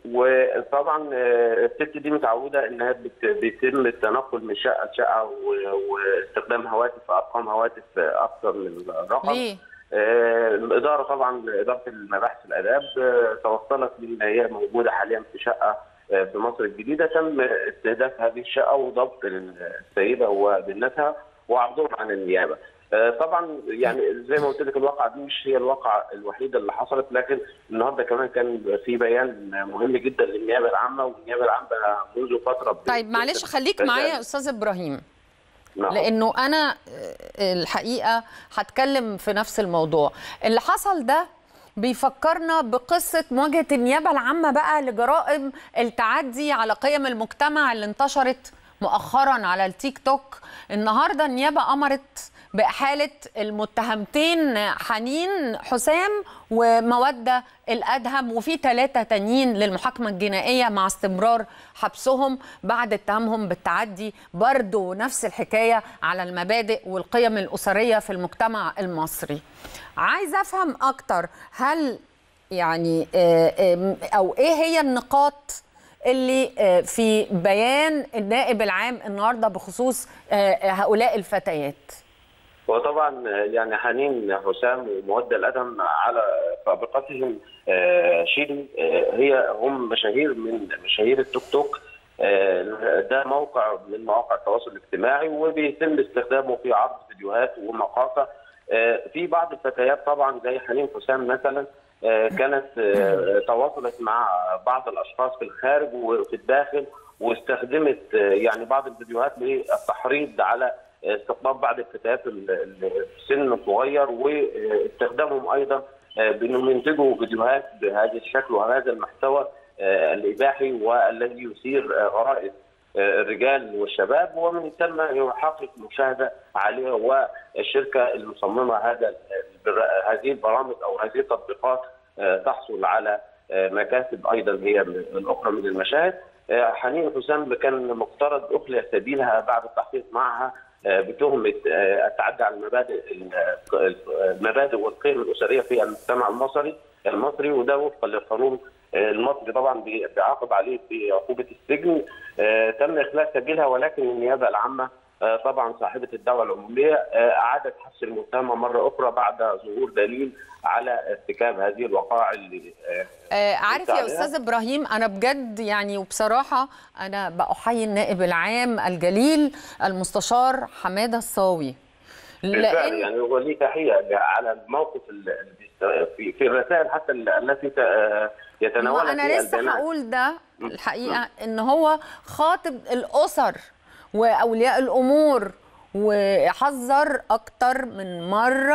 وطبعا آه، الست دي متعوده انها بت- بيتم التنقل من شقه لشقه و- واستخدام هواتف ارقام هواتف اكثر من رقم ليه؟ آه، الاداره طبعا اداره المباحث الاداب آه، توصلت لان هي موجوده حاليا في شقه آه، في مصر الجديده تم استهداف هذه الشقه وضبط السيده وبنتها وعرضهم عن النيابه. آه، طبعا يعني زي ما قلت لك الواقعه دي مش هي الواقعه الوحيده اللي حصلت لكن النهارده كمان كان في بيان مهم جدا للنيابه العامه والنيابه العامه منذ فتره طيب معلش خليك معايا يا استاذ ابراهيم نعم. لانه انا آه، الحقيقه هتكلم في نفس الموضوع اللي حصل ده بيفكرنا بقصة مواجهة النيابة العامة بقى لجرائم التعدي على قيم المجتمع اللي انتشرت مؤخرا على التيك توك النهاردة النيابة أمرت بإحالة المتهمتين حنين حسام ومودة الأدهم وفي ثلاثة تانيين للمحاكمة الجنائية مع استمرار حبسهم بعد اتهامهم بالتعدي برضو نفس الحكاية على المبادئ والقيم الأسرية في المجتمع المصري عايزة أفهم أكتر هل يعني آه، آه، أو إيه هي النقاط اللي آه، في بيان النائب العام النهارده بخصوص آه، هؤلاء الفتيات وطبعا يعني حنين حسام ومودة الأدهم على سابقتهم آه، شيري آه، هي هم مشاهير من مشاهير التيك توك آه، ده موقع من مواقع التواصل الاجتماعي وبيتم استخدامه في عرض فيديوهات ومقاطع آه، في بعض الفتيات طبعا زي حنين حسام مثلا آه، كانت آه، تواصلت مع بعض الاشخاص في الخارج وفي الداخل واستخدمت آه، يعني بعض الفيديوهات للتحريض على استقطاب بعض الفتيات ال- ال- في سن صغير واستخدامهم ايضا آه، بانهم ينتجوا فيديوهات بهذا الشكل وهذا المحتوى آه، الاباحي والذي يثير آه، غرائز آه، الرجال والشباب ومن ثم يحقق مشاهده عاليه والشركه المصممه هذا البر- هذه البرامج او هذه التطبيقات آه، تحصل على آه، مكاسب ايضا هي من- الاخرى من المشاهد آه، حنين حسام كان مفترض اخلي سبيلها بعد التحقيق معها آه، بتهمه آه، التعدي على المبادئ ال- المبادئ والقيم الاسريه في المجتمع المصري المصري وده وفقا للقانون آه، المصري طبعا بي- بيعاقب عليه بعقوبه السجن آه، تم اخلاء سبيلها ولكن النيابه العامه آه، طبعا صاحبه الدعوه العموميه آه، اعادت حبس المتهمه مره اخرى بعد ظهور دليل على ارتكاب هذه الوقائع اللي آه، آه، عارف يا عليها. استاذ ابراهيم انا بجد يعني وبصراحه انا بأحيي النائب العام الجليل المستشار حماده الصاوي بالفعل يعني هو ليه تحيه على الموقف ال- اللي بيست- في في الرسائل حتى ال- التي ت- ما يتناولها انا في لسه البيانات. هقول ده الحقيقه ان هو خاطب الاسر واولياء الامور وحذر اكتر من مره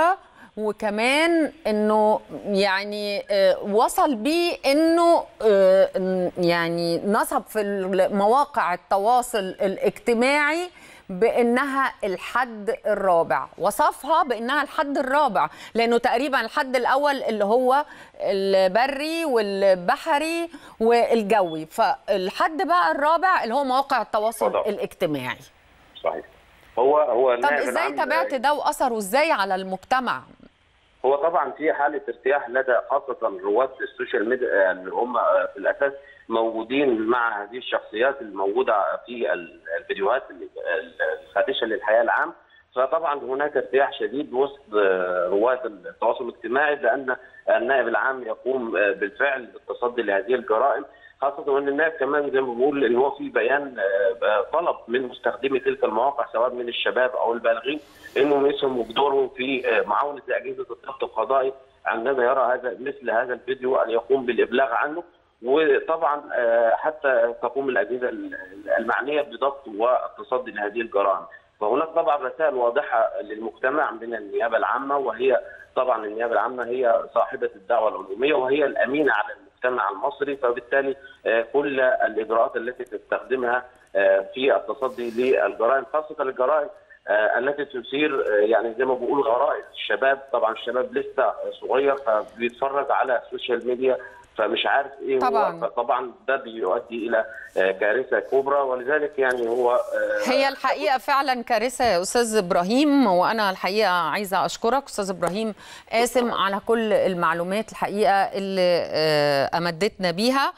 وكمان انه يعني آه، وصل بيه انه آه، إن- يعني نصب في مواقع التواصل الاجتماعي بانها الحد الرابع وصفها بانها الحد الرابع لانه تقريبا الحد الاول اللي هو البري والبحري والجوي فالحد بقى الرابع اللي هو مواقع التواصل فضاء. الاجتماعي صحيح هو هو طب النائب ازاي العام- تابعت ده واثره ازاي على المجتمع هو طبعا في حاله ارتياح لدى خاصه رواد السوشيال ميديا اللي هم في الاساس موجودين مع هذه الشخصيات الموجوده في ال- الفيديوهات ال- الخادشه للحياه العام فطبعا هناك ارتياح شديد وسط آه، رواد التواصل الاجتماعي لان النائب العام يقوم آه، بالفعل بالتصدي لهذه الجرائم خاصة وأن النائب كمان زي ما بقول إن هو في بيان آه، آه، طلب من مستخدمي تلك المواقع سواء من الشباب أو البالغين إنهم يسهموا بدورهم في آه، معاونة أجهزة الضبط القضائي عندما يرى هذا مثل هذا الفيديو أن يقوم بالإبلاغ عنه وطبعا آه، حتى تقوم الأجهزة المعنية بضبط والتصدي لهذه الجرائم فهناك طبعا رسائل واضحة للمجتمع من النيابة العامة وهي طبعا النيابة العامة هي صاحبة الدعوة العمومية وهي الأمينة على المجتمع المصري فبالتالي آه، كل الإجراءات التي تستخدمها آه، في التصدي للجرائم خاصة الجرائم آه، التي تثير آه، يعني زي ما بقول غرائز الشباب طبعا الشباب لسه صغير فبيتفرج على السوشيال ميديا فمش عارف ايه طبعاً. هو فطبعا ده بيؤدي الى آه، كارثه كبرى ولذلك يعني هو آه، هي الحقيقه فعلا كارثه يا استاذ ابراهيم وانا الحقيقه عايزه اشكرك استاذ ابراهيم قاسم على كل المعلومات الحقيقه اللي آه، امدتنا بيها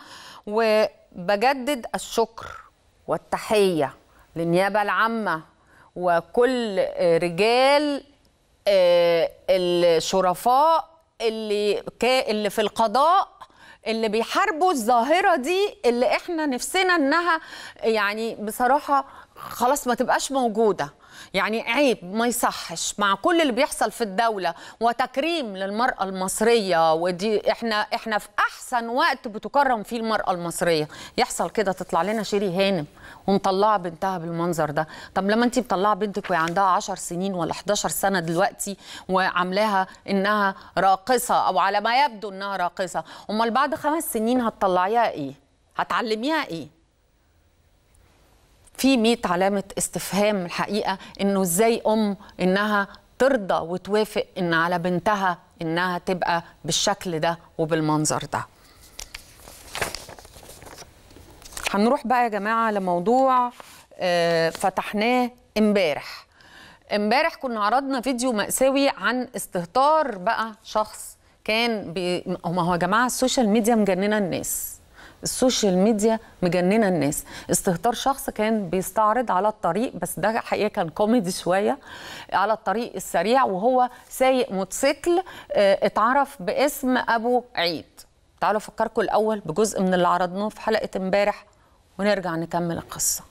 وبجدد الشكر والتحيه للنيابه العامه وكل آه، رجال آه، الشرفاء اللي كا اللي في القضاء اللي بيحاربوا الظاهرة دي اللي احنا نفسنا انها يعني بصراحة خلاص ما تبقاش موجودة يعني عيب ما يصحش مع كل اللي بيحصل في الدولة وتكريم للمرأة المصرية ودي احنا احنا في احسن وقت بتكرم فيه المرأة المصرية يحصل كده تطلع لنا شيري هانم ومطلعة بنتها بالمنظر ده طب لما انت مطلعة بنتك وهي عندها 10 سنين ولا 11 سنة دلوقتي وعاملاها انها راقصة او على ما يبدو انها راقصة امال بعد خمس سنين هتطلعيها ايه هتعلميها ايه في 100 علامة استفهام الحقيقة انه ازاي ام انها ترضى وتوافق ان على بنتها انها تبقى بالشكل ده وبالمنظر ده هنروح بقى يا جماعة لموضوع آه، فتحناه امبارح امبارح كنا عرضنا فيديو مأساوي عن استهتار بقى شخص كان بي... ما هو يا جماعة السوشيال ميديا مجننة الناس السوشيال ميديا مجننه الناس استهتار شخص كان بيستعرض على الطريق بس ده حقيقه كان كوميدي شويه على الطريق السريع وهو سايق موتوسيكل آه، اتعرف باسم ابو عيد تعالوا افكركم الاول بجزء من اللي عرضناه في حلقه امبارح ونرجع نكمل القصه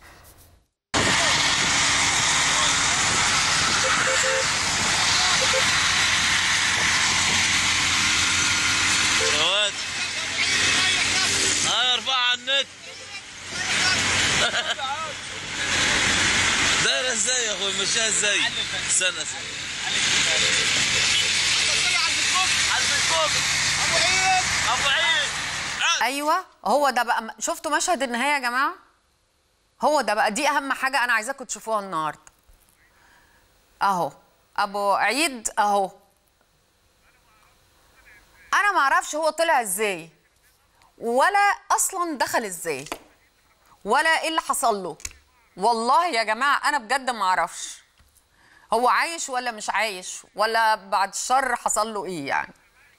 سواد هاي اربعة على النت دايرة ازاي يا اخوي مشيها ازاي استنى استنى ابو عيد ابو عيد ايوه هو ده بقى شفتوا مشهد النهايه يا جماعه هو ده بقى دي اهم حاجه انا عايزاكم تشوفوها النهارده اهو ابو عيد اهو انا ما اعرفش هو طلع ازاي ولا اصلا دخل ازاي ولا ايه اللي حصل له والله يا جماعه انا بجد ما اعرفش هو عايش ولا مش عايش ولا بعد الشر حصل له ايه يعني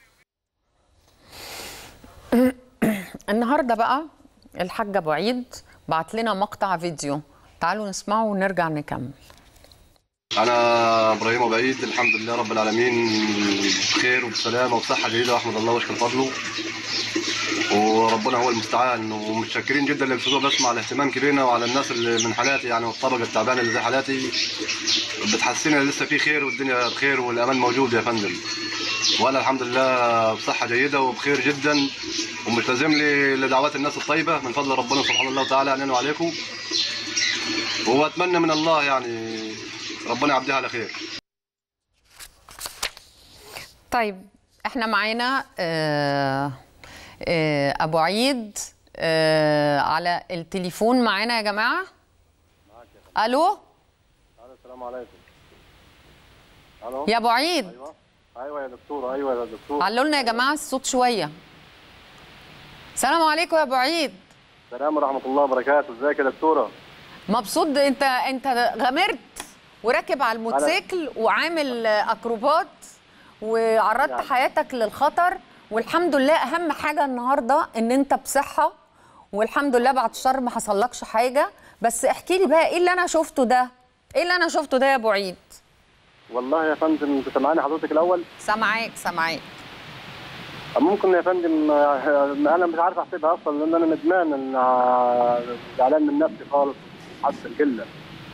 النهارده بقى الحاج ابو عيد بعت لنا مقطع فيديو تعالوا نسمعه ونرجع نكمل انا ابراهيم ابو عيد الحمد لله رب العالمين بخير وبسلامه وبصحه جيده واحمد الله واشكر فضله وربنا هو المستعان ومتشكرين جدا للفضول بسمع الاهتمام كبيرنا وعلى الناس اللي من حالاتي يعني والطبقه التعبانه اللي زي حالاتي بتحسسني ان لسه في خير والدنيا بخير والامان موجود يا فندم وانا الحمد لله بصحه جيده وبخير جدا وملتزم لي لدعوات الناس الطيبه من فضل ربنا سبحانه الله وتعالى علينا وعليكم واتمنى من الله يعني ربنا يعديها على خير طيب احنا معانا آه آه ابو عيد آه على التليفون معانا يا جماعه الو السلام عليكم الو يا ابو عيد ايوه ايوه يا دكتور ايوه يا دكتور علوا لنا يا جماعه الصوت شويه السلام عليكم يا ابو عيد السلام ورحمه الله وبركاته ازيك يا دكتوره مبسوط انت انت غامرت وراكب على الموتوسيكل وعامل اكروبات وعرضت يعني. حياتك للخطر والحمد لله اهم حاجه النهارده ان انت بصحه والحمد لله بعد الشر ما حصلكش حاجه بس احكي لي بقى ايه اللي انا شفته ده ايه اللي انا شفته ده يا ابو عيد والله يا فندم انت سامعاني حضرتك الاول سامعاك سامعاك ممكن يا فندم آه، انا مش عارف احسبها اصلا لان انا ندمان ان آه، زعلان من نفسي خالص حاسس الكله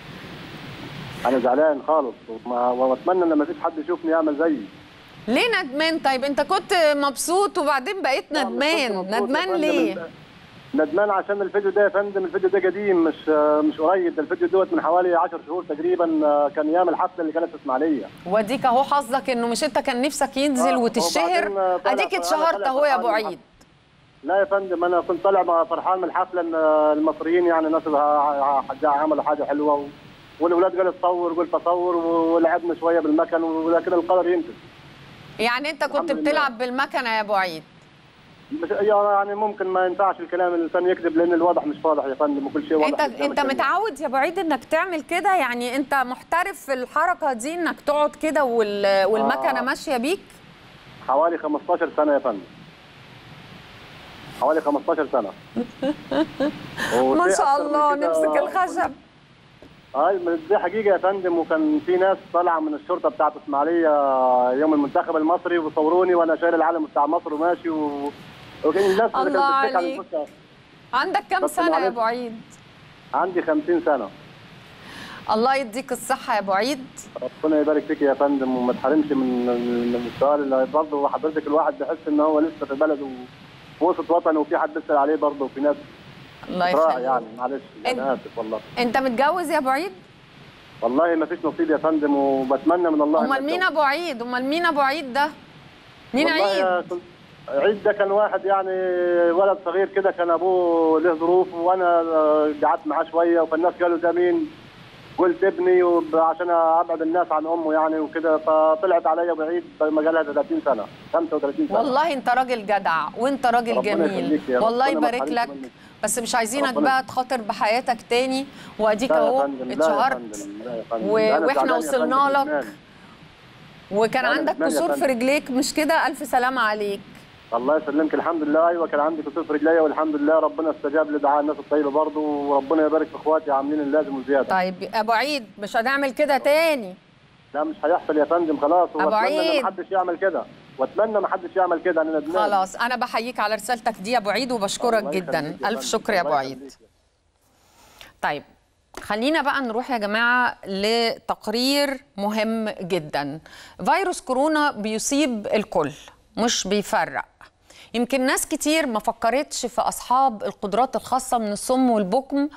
انا زعلان خالص وما- واتمنى ان ما فيش حد يشوفني يعمل زيي ليه ندمان طيب انت كنت مبسوط وبعدين بقيت ندمان ندمان ليه ندمان عشان الفيديو ده يا فندم الفيديو ده قديم مش آه، مش قريب ده الفيديو دوت من حوالي 10 شهور تقريبا آه، كان ايام الحفله اللي كانت في اسماعيليه واديك اهو حظك انه مش انت كان نفسك ينزل آه، وتشهر وبعدين، آه، طلع- اديك أنا اتشهرت طلع اهو يا فرحان ابو من عيد لا يا فندم انا كنت طالع مع- فرحان من الحفله ان المصريين يعني الناس اللي ع- ع- عملوا حاجه حلوه و... والاولاد قالوا تصور قلت اصور ولعبنا شويه بالمكن ولكن القدر ينتهي يعني انت كنت الحمد لله. بتلعب بالمكنه يا ابو عيد مش يعني ممكن ما ينفعش الكلام الانسان يكذب لان الواضح مش واضح يا فندم وكل شيء واضح انت قدام انت الجميع. متعود يا ابو عيد انك تعمل كده يعني انت محترف في الحركه دي انك تقعد كده وال... والمكنه آه. ماشيه بيك حوالي 15 سنه يا فندم حوالي 15 سنه ما وشيء شاء أكتر من الله كده- نمسك الخشب اي دي حقيقه يا فندم وكان في ناس طالعه من الشرطه بتاعت اسماعيليه يوم المنتخب المصري وصوروني وانا شايل العلم بتاع مصر وماشي و... وكان الناس اللي الله كانت بتضحك على عليك. الفكرة. عندك كام بس سنه يا معلش. ابو عيد عندي 50 سنه الله يديك الصحه يا ابو عيد ربنا يبارك فيك يا فندم وما تحرمش من من السؤال اللي برضه حضرتك الواحد بيحس ان هو لسه في بلده ووسط وطنه وفي حد بيسال عليه برضه وفي ناس الله بتراعي يخليك يعني معلش انا اسف والله انت متجوز يا ابو عيد والله ما فيش نصيب يا فندم وبتمنى من الله إن امال مين ابو عيد امال مين ابو عيد ده مين والله عيد يا كنت- عيد ده كان واحد يعني ولد صغير كده كان ابوه له ظروف وانا آه، قعدت معاه شويه فالناس قالوا ده مين؟ قلت ابني وب- عشان ابعد الناس عن امه يعني وكده فطلعت عليا بعيد ما جالها 30 سنه 35 سنه والله انت راجل جدع وانت راجل ربنا جميل يخليك يا رب. والله ربنا ما يبارك يحرمش لك منك. بس مش عايزينك ربنا- بقى تخاطر بحياتك تاني واديك لا يا اهو فندم، لا يا اتشهرت فندم، لا يا فندم. و- أنا واحنا زعلان يا وصلنا فندم، لك ندمان. وكان أنا عندك ندمان يا كسور في فندم. رجليك مش كده الف سلامه عليك الله يسلمك الحمد لله ايوه كان عندي كسور في رجليا والحمد لله ربنا استجاب لدعاء الناس الطيبه برضه وربنا يبارك في اخواتي عاملين اللازم وزياده طيب ابو عيد مش هنعمل كده تاني لا مش هيحصل يا فندم خلاص أبو واتمنى عيد. ان محدش يعمل كده واتمنى محدش يعمل كده انا ندمان خلاص انا بحييك على رسالتك دي يا ابو عيد وبشكرك الله جدا يخليك يا الف فندم. شكر يا ابو الله عيد يخليك. طيب خلينا بقى نروح يا جماعة لتقرير مهم جدا فيروس كورونا بيصيب الكل مش بيفرق يمكن ناس كتير ما فكرتش في أصحاب القدرات الخاصة من الصم والبكم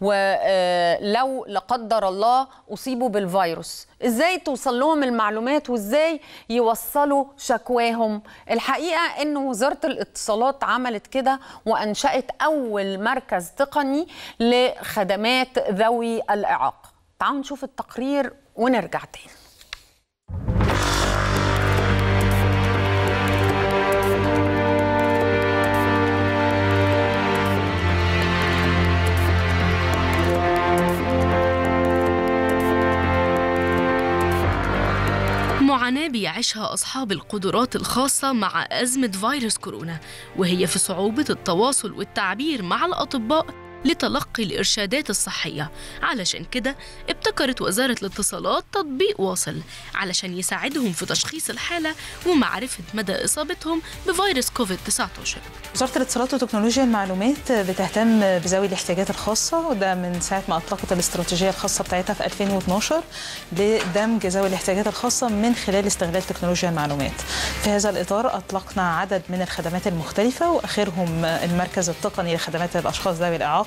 ولو لا قدر الله أصيبوا بالفيروس إزاي توصل لهم المعلومات وإزاي يوصلوا شكواهم الحقيقة أن وزارة الاتصالات عملت كده وأنشأت أول مركز تقني لخدمات ذوي الإعاقة تعالوا نشوف التقرير ونرجع تاني معاناة بيعيشها أصحاب القدرات الخاصة مع أزمة فيروس كورونا وهي في صعوبة التواصل والتعبير مع الأطباء لتلقي الإرشادات الصحية علشان كده ابتكرت وزارة الاتصالات تطبيق واصل علشان يساعدهم في تشخيص الحالة ومعرفة مدى إصابتهم بفيروس كوفيد-19 وزارة الاتصالات وتكنولوجيا المعلومات بتهتم بذوي الاحتياجات الخاصة وده من ساعة ما أطلقت الاستراتيجية الخاصة بتاعتها في 2012 لدمج ذوي الاحتياجات الخاصة من خلال استغلال تكنولوجيا المعلومات في هذا الإطار أطلقنا عدد من الخدمات المختلفة وآخرهم المركز التقني لخدمات الأشخاص ذوي الإعاقة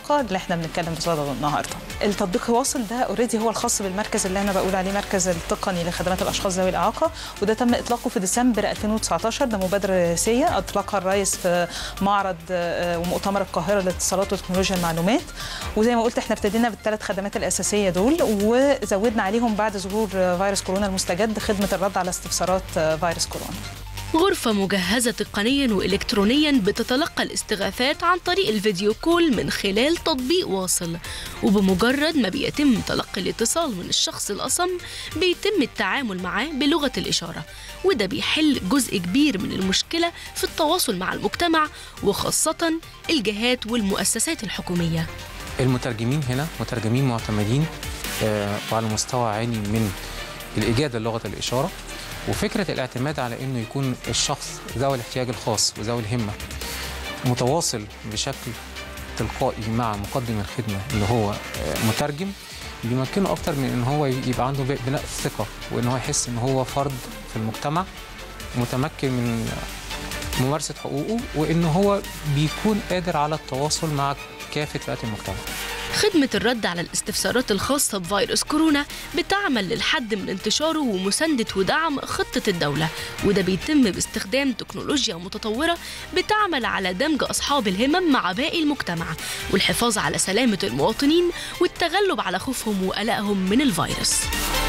الإعاقة اللي احنا بنتكلم بصدده النهارده. التطبيق واصل ده اوريدي هو الخاص بالمركز اللي انا بقول عليه مركز التقني لخدمات الاشخاص ذوي الاعاقه وده تم اطلاقه في ديسمبر 2019 ده مبادره رئاسيه اطلقها الرئيس في معرض آه، ومؤتمر القاهره للاتصالات وتكنولوجيا المعلومات وزي ما قلت احنا ابتدينا بالثلاث خدمات الاساسيه دول وزودنا عليهم بعد ظهور آه، فيروس كورونا المستجد خدمه الرد على استفسارات آه، فيروس كورونا. غرفة مجهزة تقنيا وإلكترونيا بتتلقى الاستغاثات عن طريق الفيديو كول من خلال تطبيق واصل وبمجرد ما بيتم تلقي الاتصال من الشخص الأصم بيتم التعامل معاه بلغة الإشارة وده بيحل جزء كبير من المشكلة في التواصل مع المجتمع وخاصة الجهات والمؤسسات الحكومية المترجمين هنا مترجمين معتمدين آه، وعلى مستوى عالي من الإجادة لغة الإشارة وفكرة الاعتماد على أنه يكون الشخص ذوي الاحتياج الخاص وذوي الهمة متواصل بشكل تلقائي مع مقدم الخدمة اللي هو آه، مترجم بيمكنه أكتر من أن هو يبقى عنده بناء الثقة وأن هو يحس أن هو فرد في المجتمع متمكن من ممارسة حقوقه وأن هو بيكون قادر على التواصل مع كافة فئات المجتمع خدمة الرد على الاستفسارات الخاصة بفيروس كورونا بتعمل للحد من انتشاره ومساندة ودعم خطة الدولة وده بيتم باستخدام تكنولوجيا متطورة بتعمل على دمج أصحاب الهمم مع باقي المجتمع والحفاظ على سلامة المواطنين والتغلب على خوفهم وقلقهم من الفيروس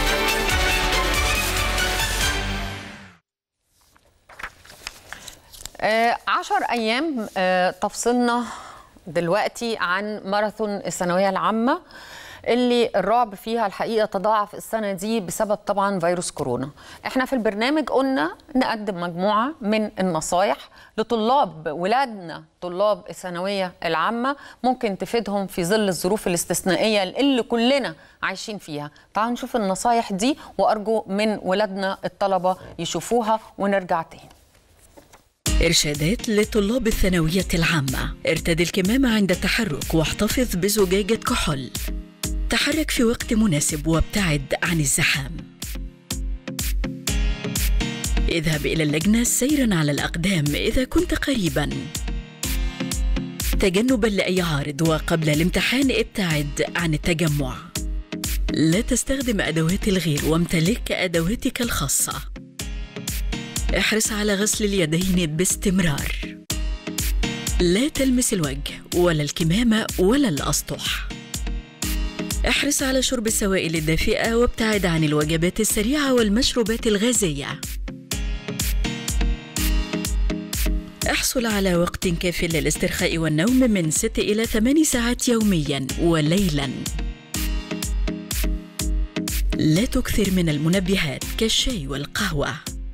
آه، عشر أيام آه، تفصلنا دلوقتي عن ماراثون الثانوية العامة اللي الرعب فيها الحقيقة تضاعف السنة دي بسبب طبعا فيروس كورونا احنا في البرنامج قلنا نقدم مجموعة من النصايح لطلاب ولادنا طلاب الثانوية العامة ممكن تفيدهم في ظل الظروف الاستثنائية اللي كلنا عايشين فيها تعالوا نشوف النصايح دي وأرجو من ولادنا الطلبة يشوفوها ونرجع تاني إرشادات لطلاب الثانوية العامة ارتدي الكمامة عند التحرك واحتفظ بزجاجة كحول تحرك في وقت مناسب وابتعد عن الزحام اذهب إلى اللجنة سيرا على الأقدام إذا كنت قريبا تجنبا لأي عارض وقبل الامتحان ابتعد عن التجمع لا تستخدم أدوات الغير وامتلك أدواتك الخاصة احرص على غسل اليدين باستمرار لا تلمس الوجه ولا الكمامة ولا الأسطح احرص على شرب السوائل الدافئة وابتعد عن الوجبات السريعة والمشروبات الغازية احصل على وقت كاف للاسترخاء والنوم من 6 إلى 8 ساعات يومياً وليلاً لا تكثر من المنبهات كالشاي والقهوه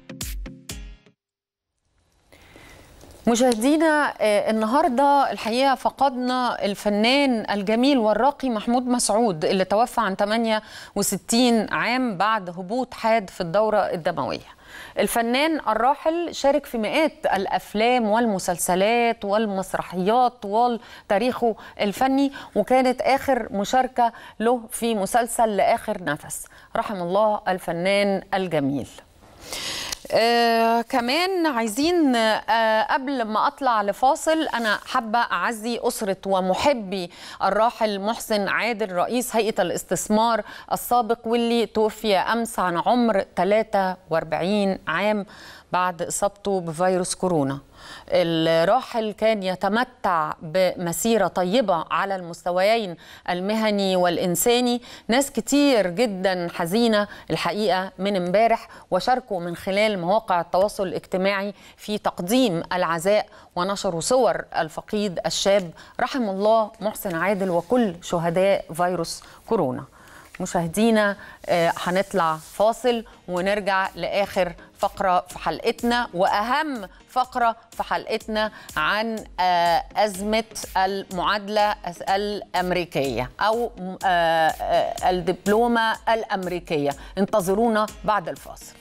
مشاهدينا آه، النهارده الحقيقه فقدنا الفنان الجميل والراقي محمود مسعود اللي توفى عن 68 عام بعد هبوط حاد في الدوره الدمويه. الفنان الراحل شارك في مئات الافلام والمسلسلات والمسرحيات طوال تاريخه الفني وكانت اخر مشاركه له في مسلسل لاخر نفس. رحم الله الفنان الجميل. آه كمان عايزين آه قبل ما اطلع لفاصل انا حابه اعزي اسره ومحبي الراحل محسن عادل رئيس هيئه الاستثمار السابق واللي توفي امس عن عمر 43 عام بعد اصابته بفيروس كورونا. الراحل كان يتمتع بمسيرة طيبة على المستويين المهني والإنساني ناس كتير جدا حزينة الحقيقة من امبارح وشاركوا من خلال مواقع التواصل الاجتماعي في تقديم العزاء ونشروا صور الفقيد الشاب رحم الله محسن عادل وكل شهداء فيروس كورونا مشاهدينا آه، هنطلع فاصل ونرجع لاخر فقره في حلقتنا واهم فقره في حلقتنا عن آه، ازمه المعادله الامريكيه او آه، آه، الدبلومه الامريكيه انتظرونا بعد الفاصل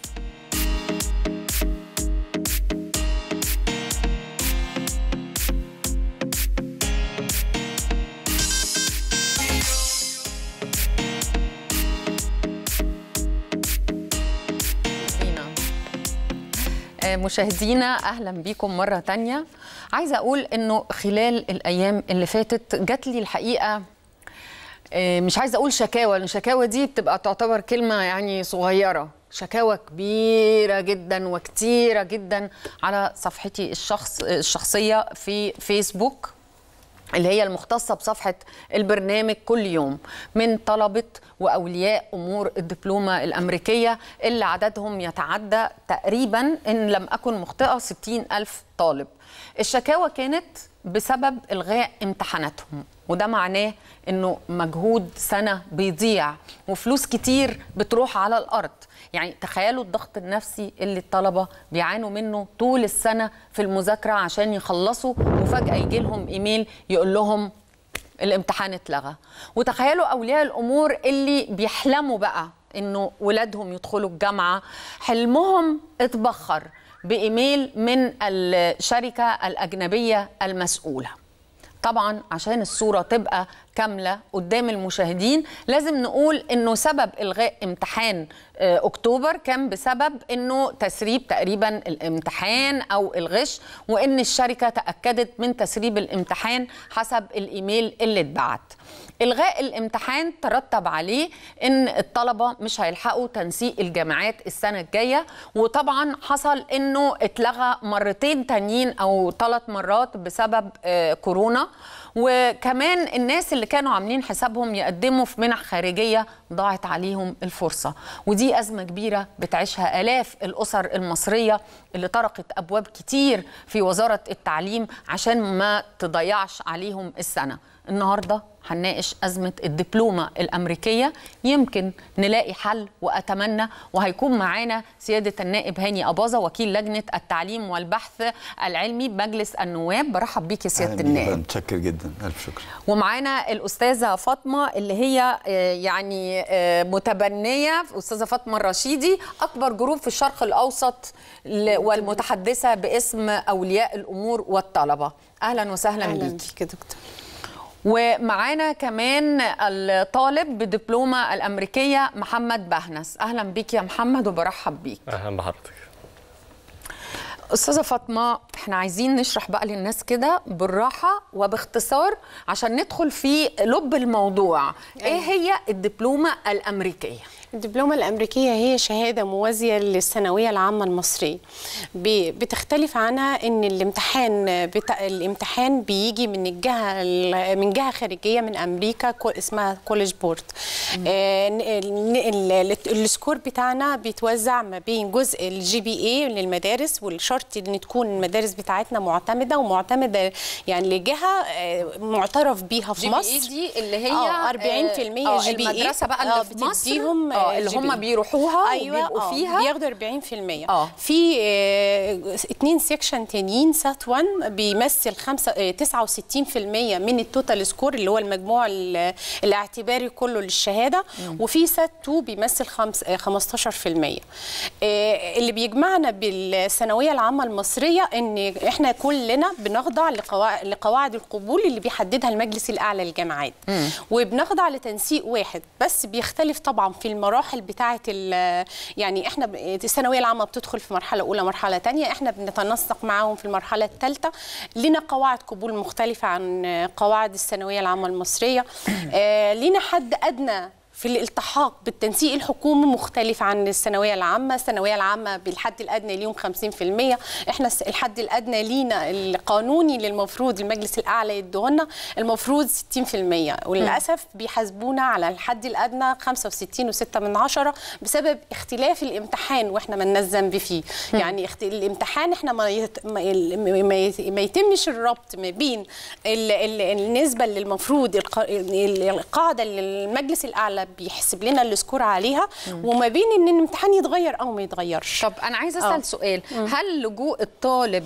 مشاهدينا اهلا بيكم مره تانية عايزه اقول انه خلال الايام اللي فاتت جات لي الحقيقه آه، مش عايزه اقول شكاوى لان الشكاوى دي بتبقى تعتبر كلمه يعني صغيره شكاوى كبيره جدا وكتيره جدا على صفحتي الشخص الشخصيه في فيسبوك اللي هي المختصة بصفحة البرنامج كل يوم من طلبة وأولياء أمور الدبلومة الأمريكية اللي عددهم يتعدى تقريبا إن لم أكن مخطئة 60 ألف طالب الشكاوى كانت بسبب إلغاء امتحاناتهم وده معناه انه مجهود سنه بيضيع وفلوس كتير بتروح على الارض يعني تخيلوا الضغط النفسي اللي الطلبه بيعانوا منه طول السنه في المذاكره عشان يخلصوا وفجاه يجي لهم ايميل يقول لهم الامتحان اتلغى وتخيلوا اولياء الامور اللي بيحلموا بقى انه ولادهم يدخلوا الجامعه حلمهم اتبخر بايميل من الشركه الاجنبيه المسؤوله طبعا عشان الصوره تبقى كامله قدام المشاهدين لازم نقول انه سبب الغاء امتحان آه، اكتوبر كان بسبب انه تسريب تقريبا الامتحان او الغش وان الشركه تاكدت من تسريب الامتحان حسب الايميل اللي اتبعت الغاء الامتحان ترتب عليه ان الطلبه مش هيلحقوا تنسيق الجامعات السنه الجايه وطبعا حصل انه اتلغى مرتين تانيين او ثلاث مرات بسبب آه، كورونا وكمان الناس اللي كانوا عاملين حسابهم يقدموا في منح خارجيه ضاعت عليهم الفرصه ودي ازمه كبيره بتعيشها الاف الاسر المصريه اللي طرقت ابواب كتير في وزاره التعليم عشان ما تضيعش عليهم السنه النهارده هنناقش أزمة الدبلومة الأمريكية يمكن نلاقي حل وأتمنى وهيكون معانا سيادة النائب هاني أباظة وكيل لجنة التعليم والبحث العلمي بمجلس النواب برحب بيك يا سيادة النائب متشكر جدا الف شكر ومعانا الأستاذة فاطمة اللي هي آه، يعني آه، متبنية أستاذة فاطمة الرشيدي أكبر جروب في الشرق الأوسط ل- والمتحدثة باسم أولياء الأمور والطلبة أهلا وسهلا أهلاً بيكي بيك دكتور ومعانا كمان الطالب بالدبلومة الأمريكية محمد بهنس أهلا بيك يا محمد وبرحب بيك اهلا بحضرتك أستاذة فاطمة احنا عايزين نشرح بقى للناس كده بالراحة وباختصار عشان ندخل في لب الموضوع ايه هي الدبلومة الأمريكية؟ الدبلومة الأمريكية هي شهادة موازية للثانوية العامة المصرية ب- بتختلف عنها إن الامتحان بتا... الامتحان بيجي من الجهة ال- من جهة خارجية من أمريكا كو- اسمها كوليج بورد آه، ن- ال- ال- السكور بتاعنا بيتوزع ما بين جزء الجي بي اي للمدارس والشرط ان تكون المدارس بتاعتنا معتمدة ومعتمدة يعني لجهة آه، معترف بيها في GPA مصر دي اللي هي آه، 40% آه، جي بي اي المدرسة بقى اللي في مصر بتديهم آه، اللي جي بي هم إي. بيروحوها ايوه وبيبقوا آه، فيها بياخدوا 40% اه في آه، اتنين سيكشن تانيين سات 1 بيمثل خمسة آه، 69% من التوتال سكور اللي هو المجموع ال- الاعتباري كله للشهاده وفي سات 2 بيمثل خمس آه، 15% آه، اللي بيجمعنا بالثانويه العامه المصريه ان احنا كلنا بنخضع لقواعد لقواعد القبول اللي بيحددها المجلس الاعلى للجامعات وبنخضع لتنسيق واحد بس بيختلف طبعا في المراحل بتاعه ال- يعني احنا ب- الثانويه العامه بتدخل في مرحله اولى مرحله تانية احنا بنتنسق معاهم في المرحله الثالثه لنا قواعد قبول مختلفه عن قواعد الثانويه العامه المصريه آه لنا حد ادنى في الالتحاق بالتنسيق الحكومي مختلف عن الثانويه العامه، الثانويه العامه بالحد الادنى ليهم 50%، احنا الس- الحد الادنى لينا القانوني اللي المفروض المجلس الاعلى يديهولنا المفروض 60% وللاسف بيحاسبونا على الحد الادنى 65 و6 من عشرة بسبب اختلاف الامتحان واحنا ما الذنب فيه، يعني اخت... الامتحان احنا ما, يت... ما, ال- ما, يت... ما يتمش الربط ما بين ال... ال... النسبه اللي المفروض الق... ال- القاعده اللي المجلس الاعلى بيحسب لنا السكور عليها وما بين ان الامتحان يتغير او ما يتغيرش طب انا عايزه اسال آه. سؤال هل لجوء الطالب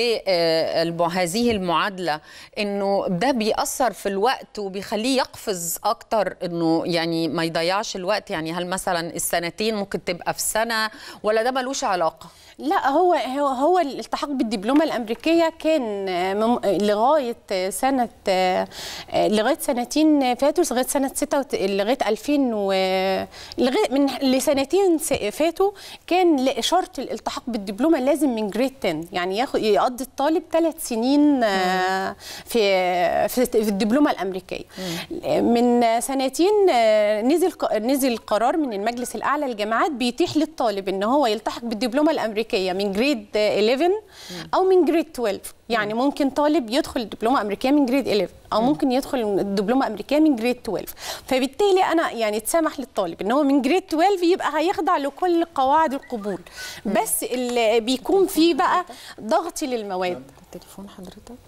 لهذه المعادله انه ده بيأثر في الوقت وبيخليه يقفز اكتر انه يعني ما يضيعش الوقت يعني هل مثلا السنتين ممكن تبقى في سنه ولا ده ملوش علاقه لا هو هو هو الالتحاق بالدبلومه الامريكيه كان آه، مم- لغايه آه، سنه آه، آه، لغايه سنتين فاتوا لغايه سنه 6 لغايه 2000 و لغايه من لسنتين س- فاتوا كان لاشاره الالتحاق بالدبلومه لازم من جريد 10 يعني ياخد يقضي الطالب ثلاث سنين آه، في في في الدبلومه الامريكيه من سنتين آه، نزل ق- نزل قرار من المجلس الاعلى للجامعات بيتيح للطالب ان هو يلتحق بالدبلومه الامريكيه من جريد 11 او من جريد 12 يعني ممكن طالب يدخل الدبلومه الامريكيه من جريد 11 او ممكن يدخل الدبلومه الامريكيه من جريد 12 فبالتالي انا يعني اتسمح للطالب ان هو من جريد 12 يبقى هيخضع لكل قواعد القبول بس اللي بيكون فيه بقى ضغط للمواد تليفون حضرتك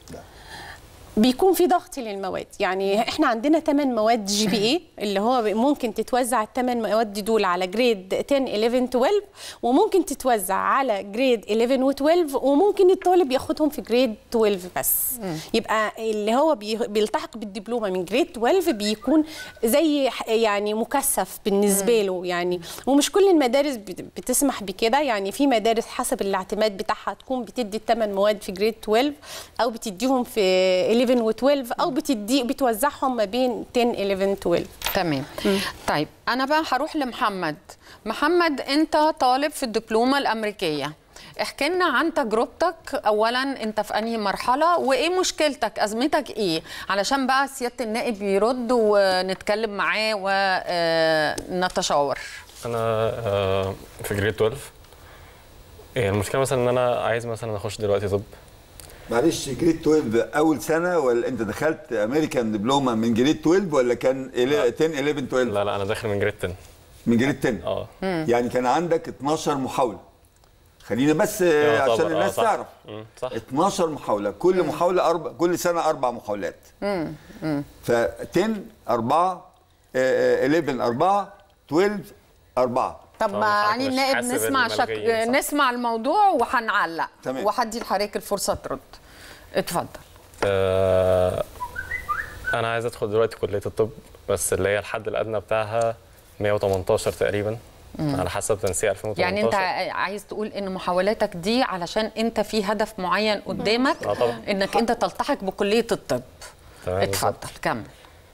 بيكون في ضغط للمواد يعني احنا عندنا 8 مواد جي بي اي اللي هو ممكن تتوزع الثمان مواد دول على جريد 10 11 12 وممكن تتوزع على جريد 11 و12 وممكن الطالب ياخدهم في جريد 12 بس يبقى اللي هو بي- بيلتحق بالدبلومه من جريد 12 بيكون زي ح- يعني مكثف بالنسبه له يعني ومش كل المدارس بت- بتسمح بكده يعني في مدارس حسب الاعتماد بتاعها تكون بتدي الثمان مواد في جريد 12 او بتديهم في 11 و12 او بتدي بتوزعهم ما بين 10 11 12 تمام طيب انا بقى هروح لمحمد محمد انت طالب في الدبلومه الامريكيه احكي لنا عن تجربتك اولا انت في انهي مرحله وايه مشكلتك ازمتك ايه علشان بقى سياده النائب يرد ونتكلم معاه ونتشاور انا آه، في جريد 12 إيه المشكله مثلا ان انا عايز مثلا اخش دلوقتي طب معلش جريد 12 اول سنه ولا انت دخلت امريكان دبلومه من جريد 12 ولا كان 10 11 12 لا لا انا داخل من جريد 10 من جريد 10 اه يعني كان عندك 12 محاوله خلينا بس يعتبر، عشان آه، الناس صح. تعرف مم، صح 12 محاوله كل محاوله أربع كل سنه اربع محاولات ف 10 4 11 4 12 4 طب ما يعني النائب نسمع شك... نسمع الموضوع وهنعلق تمام. وهدي لحضرتك الفرصه ترد اتفضل آه، انا عايز ادخل دلوقتي كليه الطب بس اللي هي الحد الادنى بتاعها 118 تقريبا مم. على حسب تنسيق 2018 يعني انت عايز تقول ان محاولاتك دي علشان انت في هدف معين قدامك اه طبعا انك انت تلتحق بكليه الطب تمام اتفضل كمل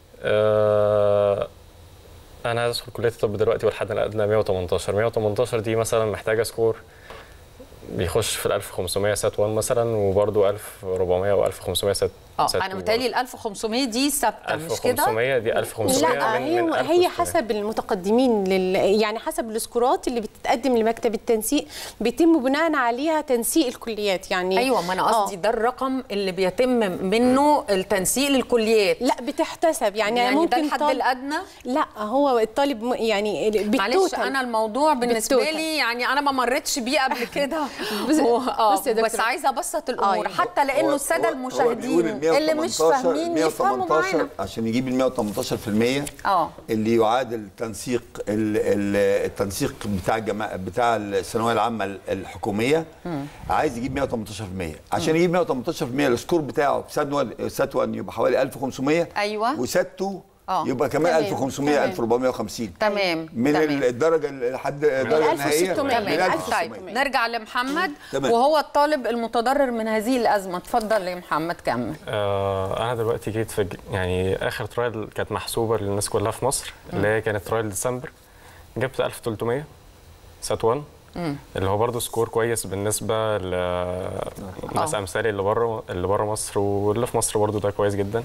آه، انا عايز ادخل كليه الطب دلوقتي والحد الادنى 118 118 دي مثلا محتاجه سكور بيخش في ال 1500 سات 1 مثلا وبرده 1400 و 1500 سات اه سات انا 2 متهيألي ال 1500 دي ثابته مش كده 1500 دي 1500 لا من هي من هي 1600. حسب المتقدمين لل يعني حسب السكورات اللي بتتقدم لمكتب التنسيق بيتم بناء عليها تنسيق الكليات يعني ايوه ما انا قصدي ده الرقم اللي بيتم منه التنسيق للكليات لا بتحتسب يعني, يعني ده ممكن الحد طالب- الادنى لا هو الطالب م- يعني معلش بالتوتال. انا الموضوع بالنسبه بالتوتال. لي يعني انا ما مرتش بيه قبل كده بص- و- اه بصي يا دكتور. بس عايزه ابسط الامور آه، حتى لانه هو- الساده هو- هو بيقول المشاهدين ال اللي مش 118 فاهمين يفهموا 118 معانا عشان يجيب ال 118% اه اللي يعادل تنسيق ال- ال- التنسيق بتاع الجماعة بتاع الثانويه العامه الحكوميه عايز يجيب 118% عشان يجيب 118% السكور بتاعه في سات 1 سات 1 يبقى حوالي 1500 ايوه وسات 2 اه يبقى كمان تمام. 1500 تمام. 1450 تمام من تمام. الدرجه لحد الدرجه النهائيه من تمام 1600 طيب نرجع لمحمد تمام. وهو الطالب المتضرر من هذه الازمه اتفضل يا محمد كمل آه، انا دلوقتي جيت في ج- يعني اخر ترايل كانت محسوبه للناس كلها في مصر اللي هي كانت ترايل ديسمبر جبت 1300 سات 1 مم. اللي هو برضه سكور كويس بالنسبه لناس امثالي اللي بره اللي بره مصر واللي في مصر برضه ده كويس جدا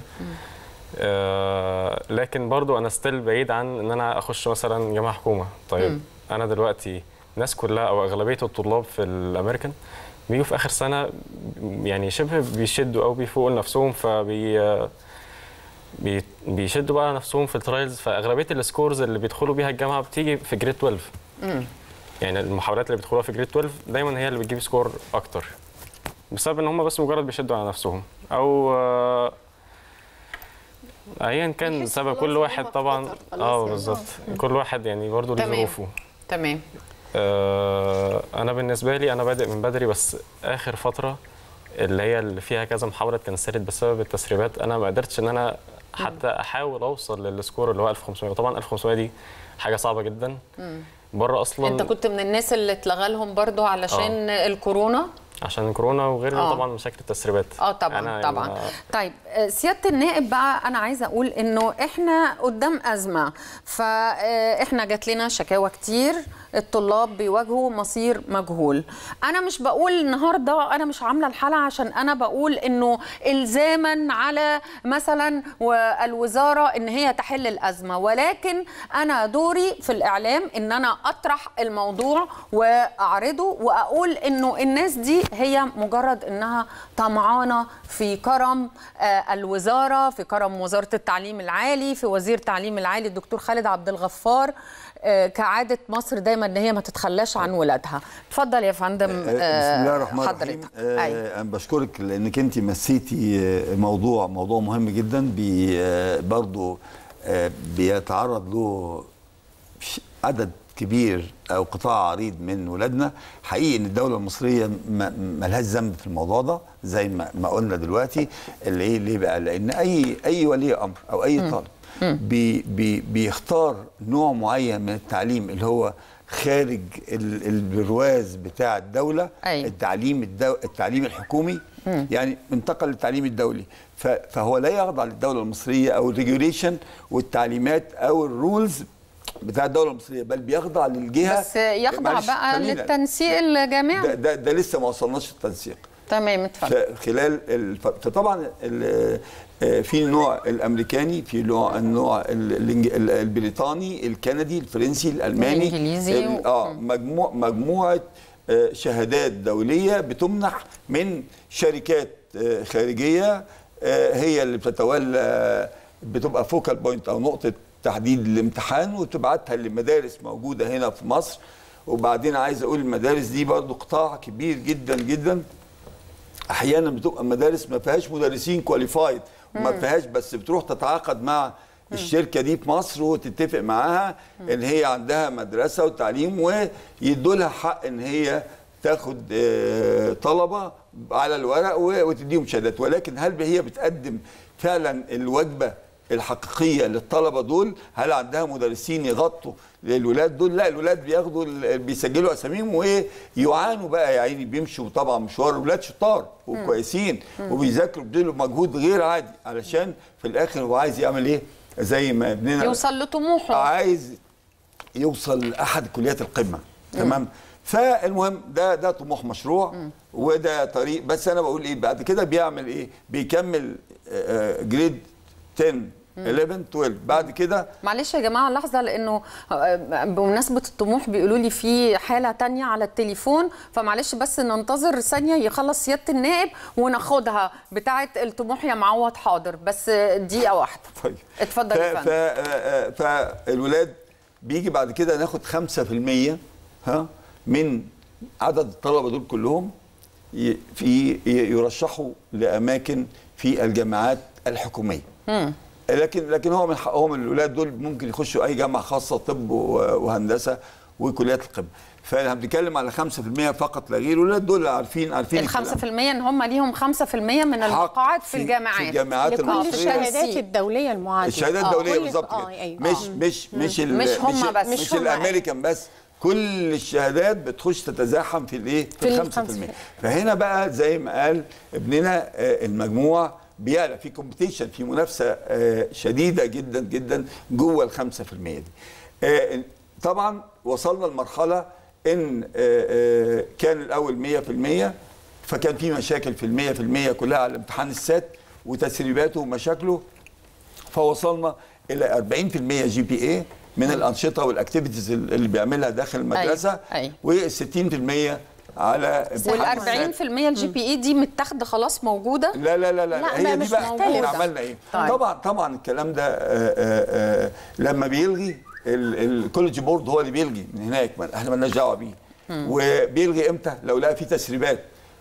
آه لكن برضه انا ستيل بعيد عن ان انا اخش مثلا جامعه حكومه طيب مم. انا دلوقتي الناس كلها او اغلبيه الطلاب في الامريكان بيجوا في اخر سنه يعني شبه بيشدوا او بيفوقوا لنفسهم فبي بي- بيشدوا بقى نفسهم في الترايلز فاغلبيه السكورز اللي بيدخلوا بيها الجامعه بتيجي في جريد 12 مم. يعني المحاولات اللي بيدخلوها في جريد 12 دايما هي اللي بتجيب سكور اكتر بسبب ان هم بس مجرد بيشدوا على نفسهم او آه، ايا كان سبب كل واحد طبعا اه بالظبط كل واحد يعني برضه ليه تمام. ظروفه تمام آه، انا بالنسبه لي انا بادئ من بدري بس اخر فتره اللي هي اللي فيها كذا محاوله اتكنسلت بسبب التسريبات انا ما قدرتش ان انا حتى احاول اوصل للسكور اللي هو 1500 وطبعا 1500 دي حاجه صعبه جدا مم. بره اصلا انت كنت من الناس اللي اتلغى لهم برضو علشان الكورونا عشان كورونا وغير آه. طبعا مشاكل التسريبات اه طبعا أنا طبعا يعني- طيب آه، سياده النائب بقى انا عايزه اقول انه احنا قدام ازمه فاحنا جات لنا شكاوى كتير الطلاب بيواجهوا مصير مجهول انا مش بقول النهارده انا مش عامله الحلقه عشان انا بقول انه الزاما على مثلا والوزاره ان هي تحل الازمه ولكن انا دوري في الاعلام ان انا اطرح الموضوع واعرضه واقول انه الناس دي هي مجرد انها طمعانه في كرم آه، الوزاره في كرم وزاره التعليم العالي في وزير التعليم العالي الدكتور خالد عبد الغفار آه، كعاده مصر دايما ان هي ما تتخلاش عن ولادها اتفضل يا فندم بسم الله الرحمن الرحيم حضرتك آه انا بشكرك لانك انت مسيتي آه، موضوع موضوع مهم جدا بي آه، برضو آه، بيتعرض له ش- عدد كبير او قطاع عريض من ولادنا حقيقي ان الدوله المصريه ما ما لهاش ذنب في الموضوع ده زي ما ما قلنا دلوقتي اللي ايه ليه بقى لان اي اي ولي امر او اي مم. طالب بي بي بيختار نوع معين من التعليم اللي هو خارج ال- البرواز بتاع الدوله أيوة. التعليم الدو التعليم الحكومي مم. يعني انتقل للتعليم الدولي ف- فهو لا يخضع للدوله المصريه او الريجوليشن والتعليمات او الرولز بتاع الدوله المصريه بل بيخضع للجهه بس يخضع معلش، بقى خلينا- للتنسيق ده, الجامعي ده, ده لسه ما وصلناش التنسيق تمام اتفضل خلال الف... فطبعا ال... آه، في النوع الامريكاني في نوع النوع ال- الإنج- ال- البريطاني الكندي الفرنسي الالماني الإنجليزي ال- اه مجموع مجموعه آه، شهادات دوليه بتمنح من شركات آه، خارجيه آه، هي اللي بتتولى بتبقى فوكال بوينت او نقطه تحديد الامتحان وتبعتها لمدارس موجوده هنا في مصر وبعدين عايز اقول المدارس دي برضو قطاع كبير جدا جدا احيانا بتبقى مدارس ما فيهاش مدرسين كواليفايد وما مم. فيهاش بس بتروح تتعاقد مع الشركه دي في مصر وتتفق معاها ان هي عندها مدرسه وتعليم ويدوا لها حق ان هي تاخد آه، طلبه على الورق و- وتديهم شهادات ولكن هل هي بتقدم فعلا الوجبه الحقيقيه للطلبه دول هل عندها مدرسين يغطوا للولاد دول لا الولاد بياخدوا ال- بيسجلوا اساميهم ويعانوا بقى يا عيني بيمشوا طبعا مشوار الولاد شطار وكويسين مم. وبيذاكروا بيبذلوا مجهود غير عادي علشان في الاخر هو عايز يعمل ايه زي ما ابننا يوصل لطموحه عايز يوصل لاحد كليات القمه تمام فالمهم ده ده طموح مشروع وده طريق بس انا بقول ايه بعد كده بيعمل ايه بيكمل آه، آه، جريد 10 11 12 بعد كده معلش يا جماعه لحظه لانه آه، بمناسبه الطموح بيقولوا لي في حاله تانية على التليفون فمعلش بس ننتظر ثانيه يخلص سياده النائب وناخدها بتاعه الطموح يا معوض حاضر بس دقيقه واحده طيب اتفضل ف- يا ف- فندم آه، آه، فالولاد بيجي بعد كده ناخد 5% ها من عدد الطلبه دول كلهم ي- في ي- يرشحوا لاماكن في الجامعات الحكوميه مم. لكن لكن هو من حقهم الولاد دول ممكن يخشوا اي جامعه خاصه طب و- وهندسه وكليات القمه فاحنا بنتكلم على 5% فقط لا غير الولاد دول عارفين عارفين ال الكلام. 5% ان هم ليهم 5% من المقاعد في, في- الجامعات في الجامعات لكل المصرية. الشهادات الدوليه المعادله الشهادات آه، الدوليه كل- بالظبط آه، كده أيوة. مش آه. مش مش ال- مش هم بس. مش, مش مش هم. الامريكان بس كل الشهادات بتخش تتزاحم في الايه في في ال ال 5% فهنا بقى زي ما قال ابننا آه، المجموع بيعلى في كومبيتيشن في منافسه آه، شديده جدا جدا جوه ال 5% دي آه، طبعا وصلنا لمرحله ان آه، آه، كان الاول 100% فكان في مشاكل في المية في المية كلها على امتحان السات وتسريباته ومشاكله فوصلنا الى 40% جي بي اي من الانشطه والاكتيفيتيز اللي بيعملها داخل المدرسه أيوة. و60% على وال امتحان السات. 40% الجي بي اي دي متاخده خلاص موجوده لا لا لا لا, لا، هي ما دي مش بقى موجودة. احنا عملنا ايه طيب. طبعا طبعا الكلام ده آه، آه، آه، لما بيلغي ال- الكوليدج بورد هو اللي بيلغي من هناك ما- احنا مالناش دعوه بيه مم. وبيلغي امتى لو لقى في تسريبات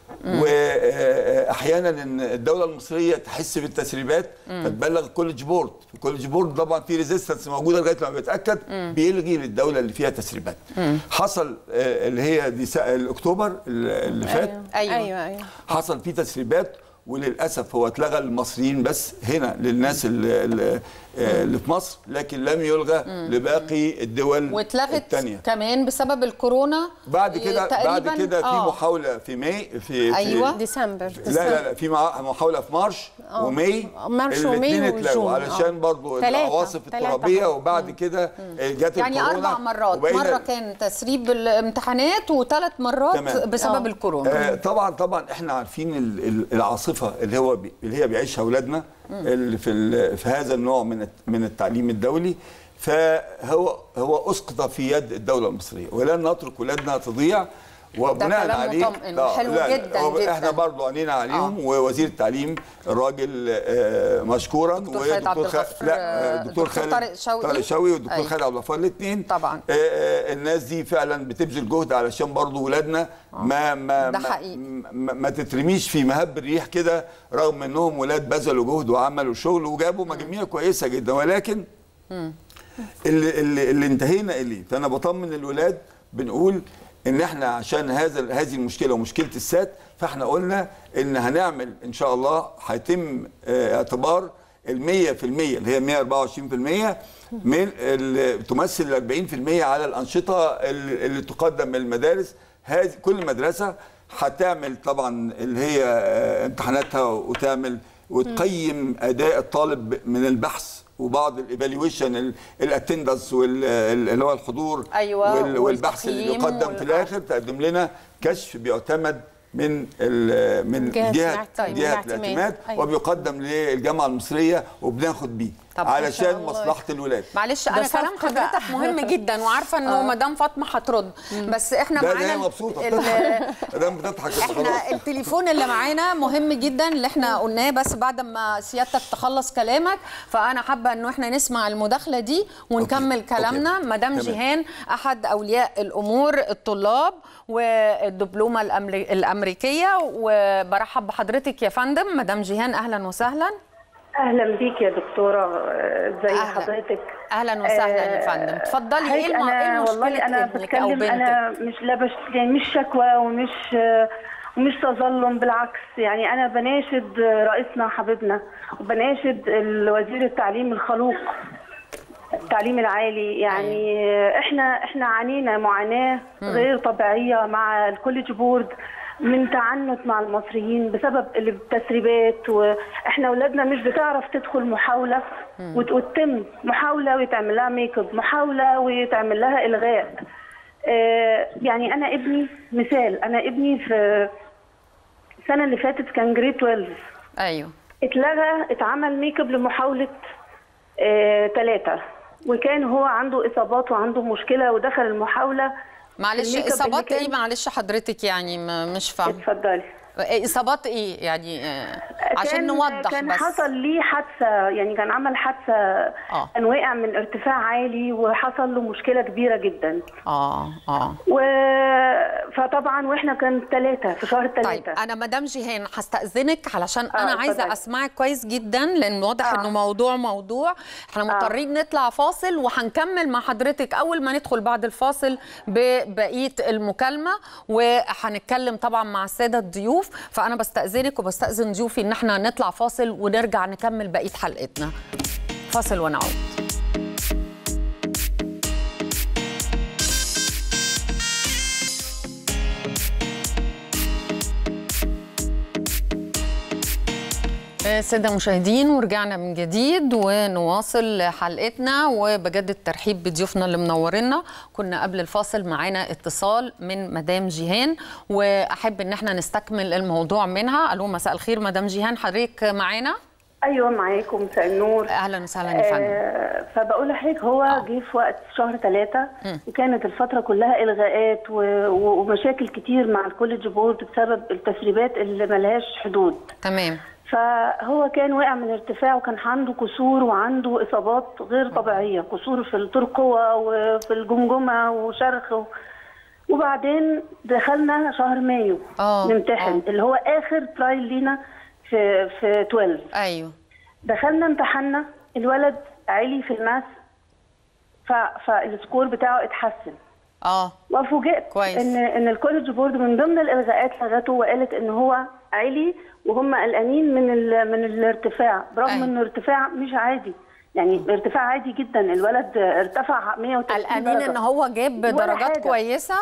واحيانا ان الدوله المصريه تحس بالتسريبات مم. فتبلغ الكوليدج بورد الكوليدج بورد طبعا في ريزيستنس موجوده لغايه لما بيتاكد مم. بيلغي للدوله اللي فيها تسريبات مم. حصل آه، اللي هي دي سا- الاكتوبر اللي فات ايوه ايوه, أيوة. حصل فيه تسريبات وللاسف هو اتلغى المصريين بس هنا للناس اللي, اللي اللي في مصر لكن لم يلغى لباقي الدول واتلغت الثانيه كمان بسبب الكورونا بعد كده بعد تقريباً- كده في آه. محاوله في ماي في ايوه في ديسمبر لا لا لا في مع- محاوله في مارش آه. وماي مارش وماي الاثنين اتلغوا وجون. علشان آه. برضو تلاتة. العواصف تلاتة الترابيه برضو. وبعد كده جت يعني الكورونا اربع مرات وبقينا- مره كان تسريب الامتحانات وثلاث مرات تمام. بسبب الكورونا آه طبعا طبعا احنا عارفين ال- ال- العاصفه اللي هو بي اللي هي بيعيشها اولادنا مم. اللي في ال- في هذا النوع من الت- من التعليم الدولي فهو هو اسقط في يد الدوله المصريه ولن نترك ولادنا تضيع وبناء كلام عليه مطمئن لا، وحلو لا، لا، جداً هو جداً. احنا برضو عينينا عليهم ووزير التعليم الراجل آه، مشكورا دكتور خالد عبد ودكتور الغفور، لا آه، آه، دكتور دكتور خالد طارق شوقي. طارق شوقي والدكتور أيوة. خالد عبد الغفور الاثنين طبعا الناس دي فعلا بتبذل جهد علشان برضو ولادنا ما ما ده ما, حقيقي. ما, ما تترميش في مهب الريح كده رغم انهم ولاد بذلوا جهد وعملوا شغل وجابوا مجاميع كويسه جدا ولكن مم. اللي, اللي, اللي انتهينا اليه فانا بطمن الولاد بنقول ان احنا عشان هذا هذه المشكله ومشكله السات فاحنا قلنا ان هنعمل ان شاء الله هيتم آه، اعتبار ال 100% اللي هي 124% من اللي تمثل ال 40% على الانشطه اللي, اللي تقدم من المدارس هذه كل مدرسه هتعمل طبعا اللي هي آه، امتحاناتها وتعمل وتقيم اداء الطالب من البحث وبعض الايفالويشن الاتندنس اللي هو الحضور أيوة، وال- والبحث اللي والتقييم بيقدم وال- في الاخر تقدم لنا كشف بيعتمد من ال- من جهة جهه الاعتماد. جهه الاعتماد. الاعتماد أيوة. وبيقدم للجامعه المصريه وبناخد بيه طب إن شاء علشان الله. مصلحه الولاد معلش ده انا كلام صفقة حضرتك بقى. مهم جدا وعارفه انه آه. مدام فاطمه هترد بس احنا ده ده معانا هي ال- مبسوطه ال- بتضحك ده بتضحك خلاص. احنا التليفون اللي معانا مهم جدا اللي احنا قلناه بس بعد ما سيادتك تخلص كلامك فانا حابه انه احنا نسمع المداخله دي ونكمل كلامنا مدام تمام. جيهان احد اولياء الامور الطلاب والدبلومه الأمري- الامريكيه وبرحب بحضرتك يا فندم مدام جيهان اهلا وسهلا اهلا بيك يا دكتوره آه، ازي حضرتك اهلا وسهلا يا آه، فندم اتفضلي حضرتك ايه الم- أنا ايه والله مشكله انا ابنك او بتكلم بنتك انا مش لا بش يعني مش شكوى ومش آه، ومش تظلم بالعكس يعني انا بناشد آه، رئيسنا حبيبنا وبناشد وزير التعليم الخلوق التعليم العالي يعني آه، احنا احنا عانينا معاناه مم. غير طبيعيه مع الكوليدج بورد من تعنت مع المصريين بسبب التسريبات واحنا اولادنا مش بتعرف تدخل محاوله مم. وت- وتتم محاوله ويتعمل لها ميك اب محاوله ويتعمل لها الغاء آه، يعني انا ابني مثال انا ابني في السنه اللي فاتت كان جريد 12 ايوه اتلغى اتعمل ميك اب لمحاوله ثلاثة وكان هو عنده اصابات وعنده مشكله ودخل المحاوله معلش الميك اب اللي اصابات كان- ايه معلش حضرتك يعني م- مش فاهمه اتفضلي اصابات ايه يعني آه، عشان كان نوضح كان بس حصل ليه حادثه يعني كان عمل حادثه اه كان وقع من ارتفاع عالي وحصل له مشكله كبيره جدا اه اه و... فطبعا واحنا كان ثلاثه في شهر ثلاثه طيب انا مدام جيهان هستاذنك علشان آه، انا عايزه اتفضلي. اسمعك كويس جدا لان واضح آه. انه موضوع موضوع احنا مضطرين نطلع فاصل وهنكمل مع حضرتك اول ما ندخل بعد الفاصل ببقيه المكالمه وهنتكلم طبعا مع الساده الضيوف فانا بستاذنك وبستاذن ضيوفي ان احنا نطلع فاصل ونرجع نكمل بقيه حلقتنا فاصل ونعود سادة المشاهدين ورجعنا من جديد ونواصل حلقتنا وبجد الترحيب بضيوفنا اللي منورنا كنا قبل الفاصل معانا اتصال من مدام جيهان واحب ان احنا نستكمل الموضوع منها الو مساء الخير مدام جيهان حضرتك معانا ايوه معاكم مساء النور اهلا وسهلا يا فندم آه فبقول لحضرتك هو جه في وقت شهر ثلاثة وكانت الفترة كلها إلغاءات و- و- ومشاكل كتير مع الكوليدج بورد بسبب التسريبات اللي ملهاش حدود تمام فهو كان واقع من ارتفاع وكان عنده كسور وعنده إصابات غير طبيعية كسور في الترقوة وفي الجمجمة وشرخ و... وبعدين دخلنا شهر مايو آه، نمتحن اللي هو آخر ترايل لينا في في 12 ايوه دخلنا امتحنا الولد عالي في الماس ف... فالسكور بتاعه اتحسن اه وفوجئت كويس. ان ان الكوليدج بورد من ضمن الالغاءات لغته وقالت ان هو عالي وهم قلقانين من ال من الارتفاع برغم أيوة. انه ارتفاع مش عادي يعني ارتفاع عادي جدا الولد ارتفع 130 قلقانين درجة. ان هو جاب ولا درجات حاجة. كويسه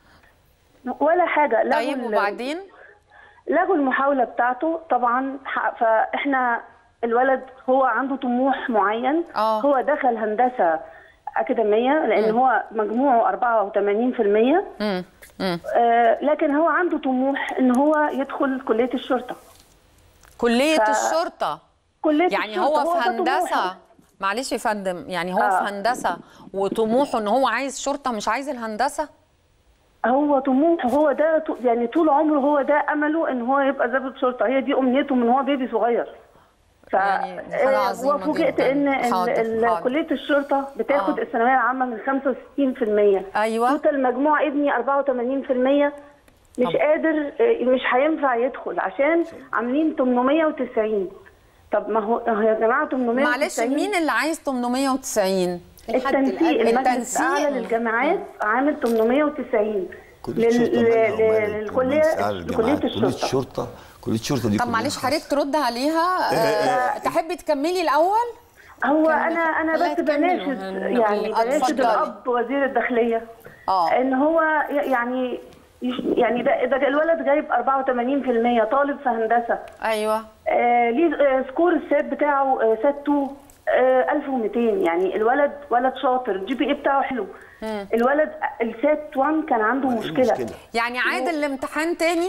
ولا حاجه لغوا طيب ال- وبعدين لغوا المحاولة بتاعته طبعا ح- فاحنا الولد هو عنده طموح معين آه. هو دخل هندسة أكاديمية لأن مم. هو مجموعه 84% امم امم آه لكن هو عنده طموح إن هو يدخل كلية الشرطة كليه ف- الشرطه كلية يعني الشرطة هو هو في ده هندسه طموحه. معلش يا فندم يعني هو آه. في هندسه وطموحه ان هو عايز شرطه مش عايز الهندسه هو طموح هو ده ط- يعني طول عمره هو ده امله ان هو يبقى ضابط شرطه هي دي امنيته من هو بيبي صغير ف يعني دي حاجة آه، عظيمة وفوجئت جداً. ان ال- حاضر، ال- حاضر. كليه الشرطه بتاخد آه. الثانويه العامه من 65% ايوه توتال مجموع ابني 84% مش طب. قادر آه، مش هينفع يدخل عشان عاملين 890 طب ما هو هو يا جماعه 890 معلش مين اللي عايز 890 التنسيق المجلس التنسيق الاعلى للجامعات عامل 890 كليه لل- الشرطه مالها لل- ومال للكليه المجلس الأعلى لكليه للجامعات؟ كليه الشرطه الشرطه كليه الشرطه دي طب كلية معلش خاصة. حضرتك ترد عليها آه، تحبي تكملي الاول هو انا انا لا بس تكمل بناشد وهن- يعني اتفضلي. بناشد الاب وزير الداخليه اه ان هو ي- يعني يش- يعني ده ده الولد جايب 84% طالب في هندسه ايوه آه ليه آه سكور السات بتاعه آه سات 2 آه 1200 يعني الولد ولد شاطر الجي بي اي بتاعه حلو مم. الولد السات 1 كان عنده مشكله يعني عاد الامتحان تاني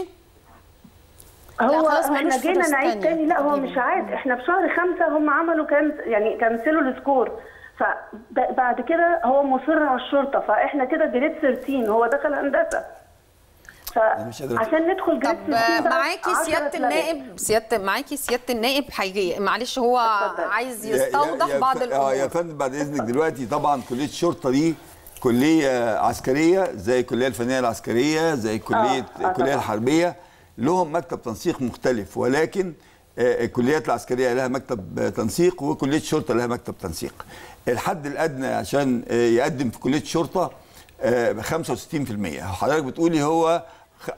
هو لا، خلاص احنا ملوش جينا فرص نعيد تانية. تاني لا هو مش عاد احنا في شهر خمسة هم عملوا كان يعني كنسلوا السكور فبعد كده هو مصر على الشرطة فاحنا كده جريد 13 هو دخل هندسة مش قادر فعشان ندخل جريد طب 13 بقى معاكي 10 سياده اتلغت. النائب سياده معاكي سياده النائب هيجي معلش هو عايز يا- يا- يستوضح يا بعض ف- اه يا الامور فندم بعد اذنك دلوقتي طبعا كليه الشرطه دي كليه عسكريه زي الكليه الفنيه العسكريه زي كليه آه، الكليه طبعاً. الحربيه لهم مكتب تنسيق مختلف ولكن آه، الكليات العسكريه لها مكتب آه، تنسيق وكليه الشرطه لها مكتب تنسيق الحد الادنى عشان آه، يقدم في كليه الشرطه آه، 65% حضرتك بتقولي هو خ-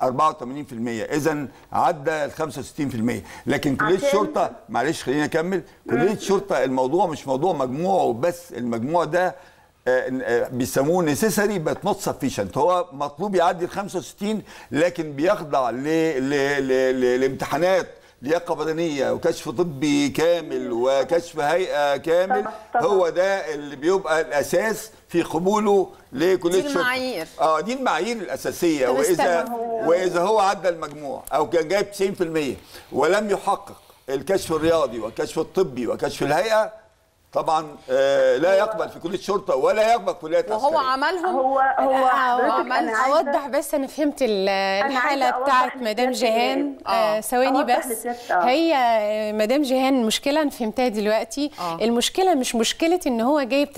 84% اذا عدى ال 65% لكن كليه عشان- الشرطه معلش خليني اكمل كليه الشرطه الموضوع مش موضوع مجموعه بس المجموع ده آه، آه، بيسموه نيسيسري بس نوت سفيشنت هو مطلوب يعدي ال 65 لكن بيخضع ل- ل- ل- ل- لامتحانات لياقه بدنيه وكشف طبي كامل وكشف هيئه كامل هو ده اللي بيبقى الاساس في قبوله لكليه دي الشرطه المعايير. اه دي المعايير الاساسيه طب واذا استنى، هو- واذا هو عدى المجموع او كان جايب 90% ولم يحقق الكشف الرياضي والكشف الطبي وكشف الهيئه طبعا آه لا يقبل في كليه الشرطه ولا يقبل كليات وهو عسكريه عملهم هو هو حضرتك عمل انا عايزة- اوضح بس انا فهمت ال- الحاله عايزة أوضح بتاعت لسيادة مدام جيهان النائب. آه، آه. ثواني أوضح بس لسيادة- آه. هي آه، مدام جيهان المشكله انا فهمتها دلوقتي آه. المشكله مش مشكله ان هو جايب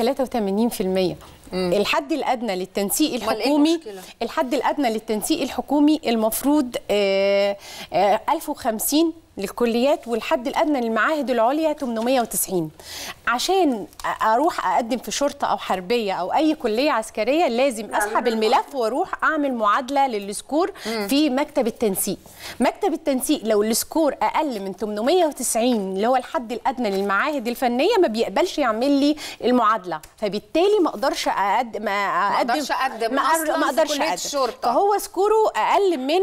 83% الحد الادنى للتنسيق أمال إيه الحكومي المشكلة؟ الحد الادنى للتنسيق الحكومي المفروض آه، آه، 1050 للكليات والحد الادنى للمعاهد العليا 890 عشان أ- اروح اقدم في شرطه او حربيه او اي كليه عسكريه لازم اسحب الملف واروح اعمل معادله للسكور في مكتب التنسيق مكتب التنسيق لو السكور اقل من 890 اللي هو الحد الادنى للمعاهد الفنيه ما بيقبلش يعمل لي المعادله فبالتالي ما اقدرش اقدم ما اقدم أقدرش أقدم ما, أصلاً ما في اقدرش كلية اقدم الشرطة. فهو سكوره اقل من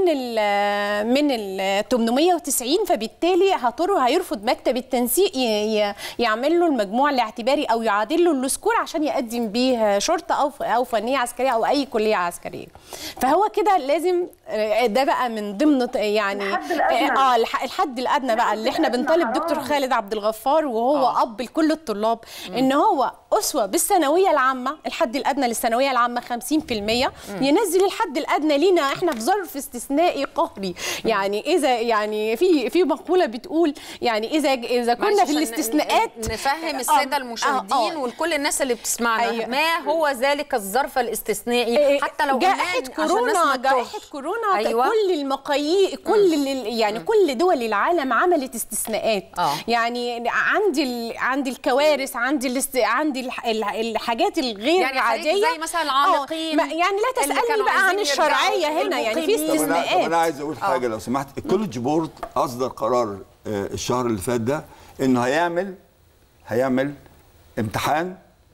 ال من ال 890 فبالتالي هطره هيرفض مكتب التنسيق ي- ي- يعمل له المجموع الاعتباري او يعادل له السكور عشان يقدم بيه شرطه او او فنيه عسكريه او اي كليه عسكريه فهو كده لازم آه، ده بقى من ضمن ط- يعني الحد الأدنى. اه الح- الحد الادنى بقى اللي احنا الأدنى بنطالب دكتور حرام. خالد عبد الغفار وهو آه. اب لكل الطلاب ان هو اسوه بالثانويه العامه الحد الادنى للثانويه العامه 50% ينزل الحد الادنى لينا احنا في ظرف استثنائي قهري يعني اذا يعني في في مقوله بتقول يعني اذا اذا معلش كنا في عشان الاستثناءات ن- نفهم الساده آه، المشاهدين آه. ولكل الناس اللي بتسمعنا أيوة. ما هو ذلك الظرف الاستثنائي إيه، حتى لو جائحة قلنا عشان الناس كورونا ما جائحة تتوهش. كورونا أيوة. كل المقاييس كل ال- يعني كل دول العالم عملت استثناءات آه. يعني عندي ال... عندي الكوارث عندي الاست... عندي عندي الح- الح- الحاجات الغير يعني عاديه خليكي زي مثلا العالقين آه، ما- يعني لا اللي تسالني كانوا بقى عن عايزين الشرعيه يرجعوا، هنا يعني في المقيمين. طب انا طب استثناءات انا عايز اقول حاجه لو سمحت الكوليدج بورد اصدر قرار آه، الشهر اللي فات ده انه هيعمل هيعمل امتحان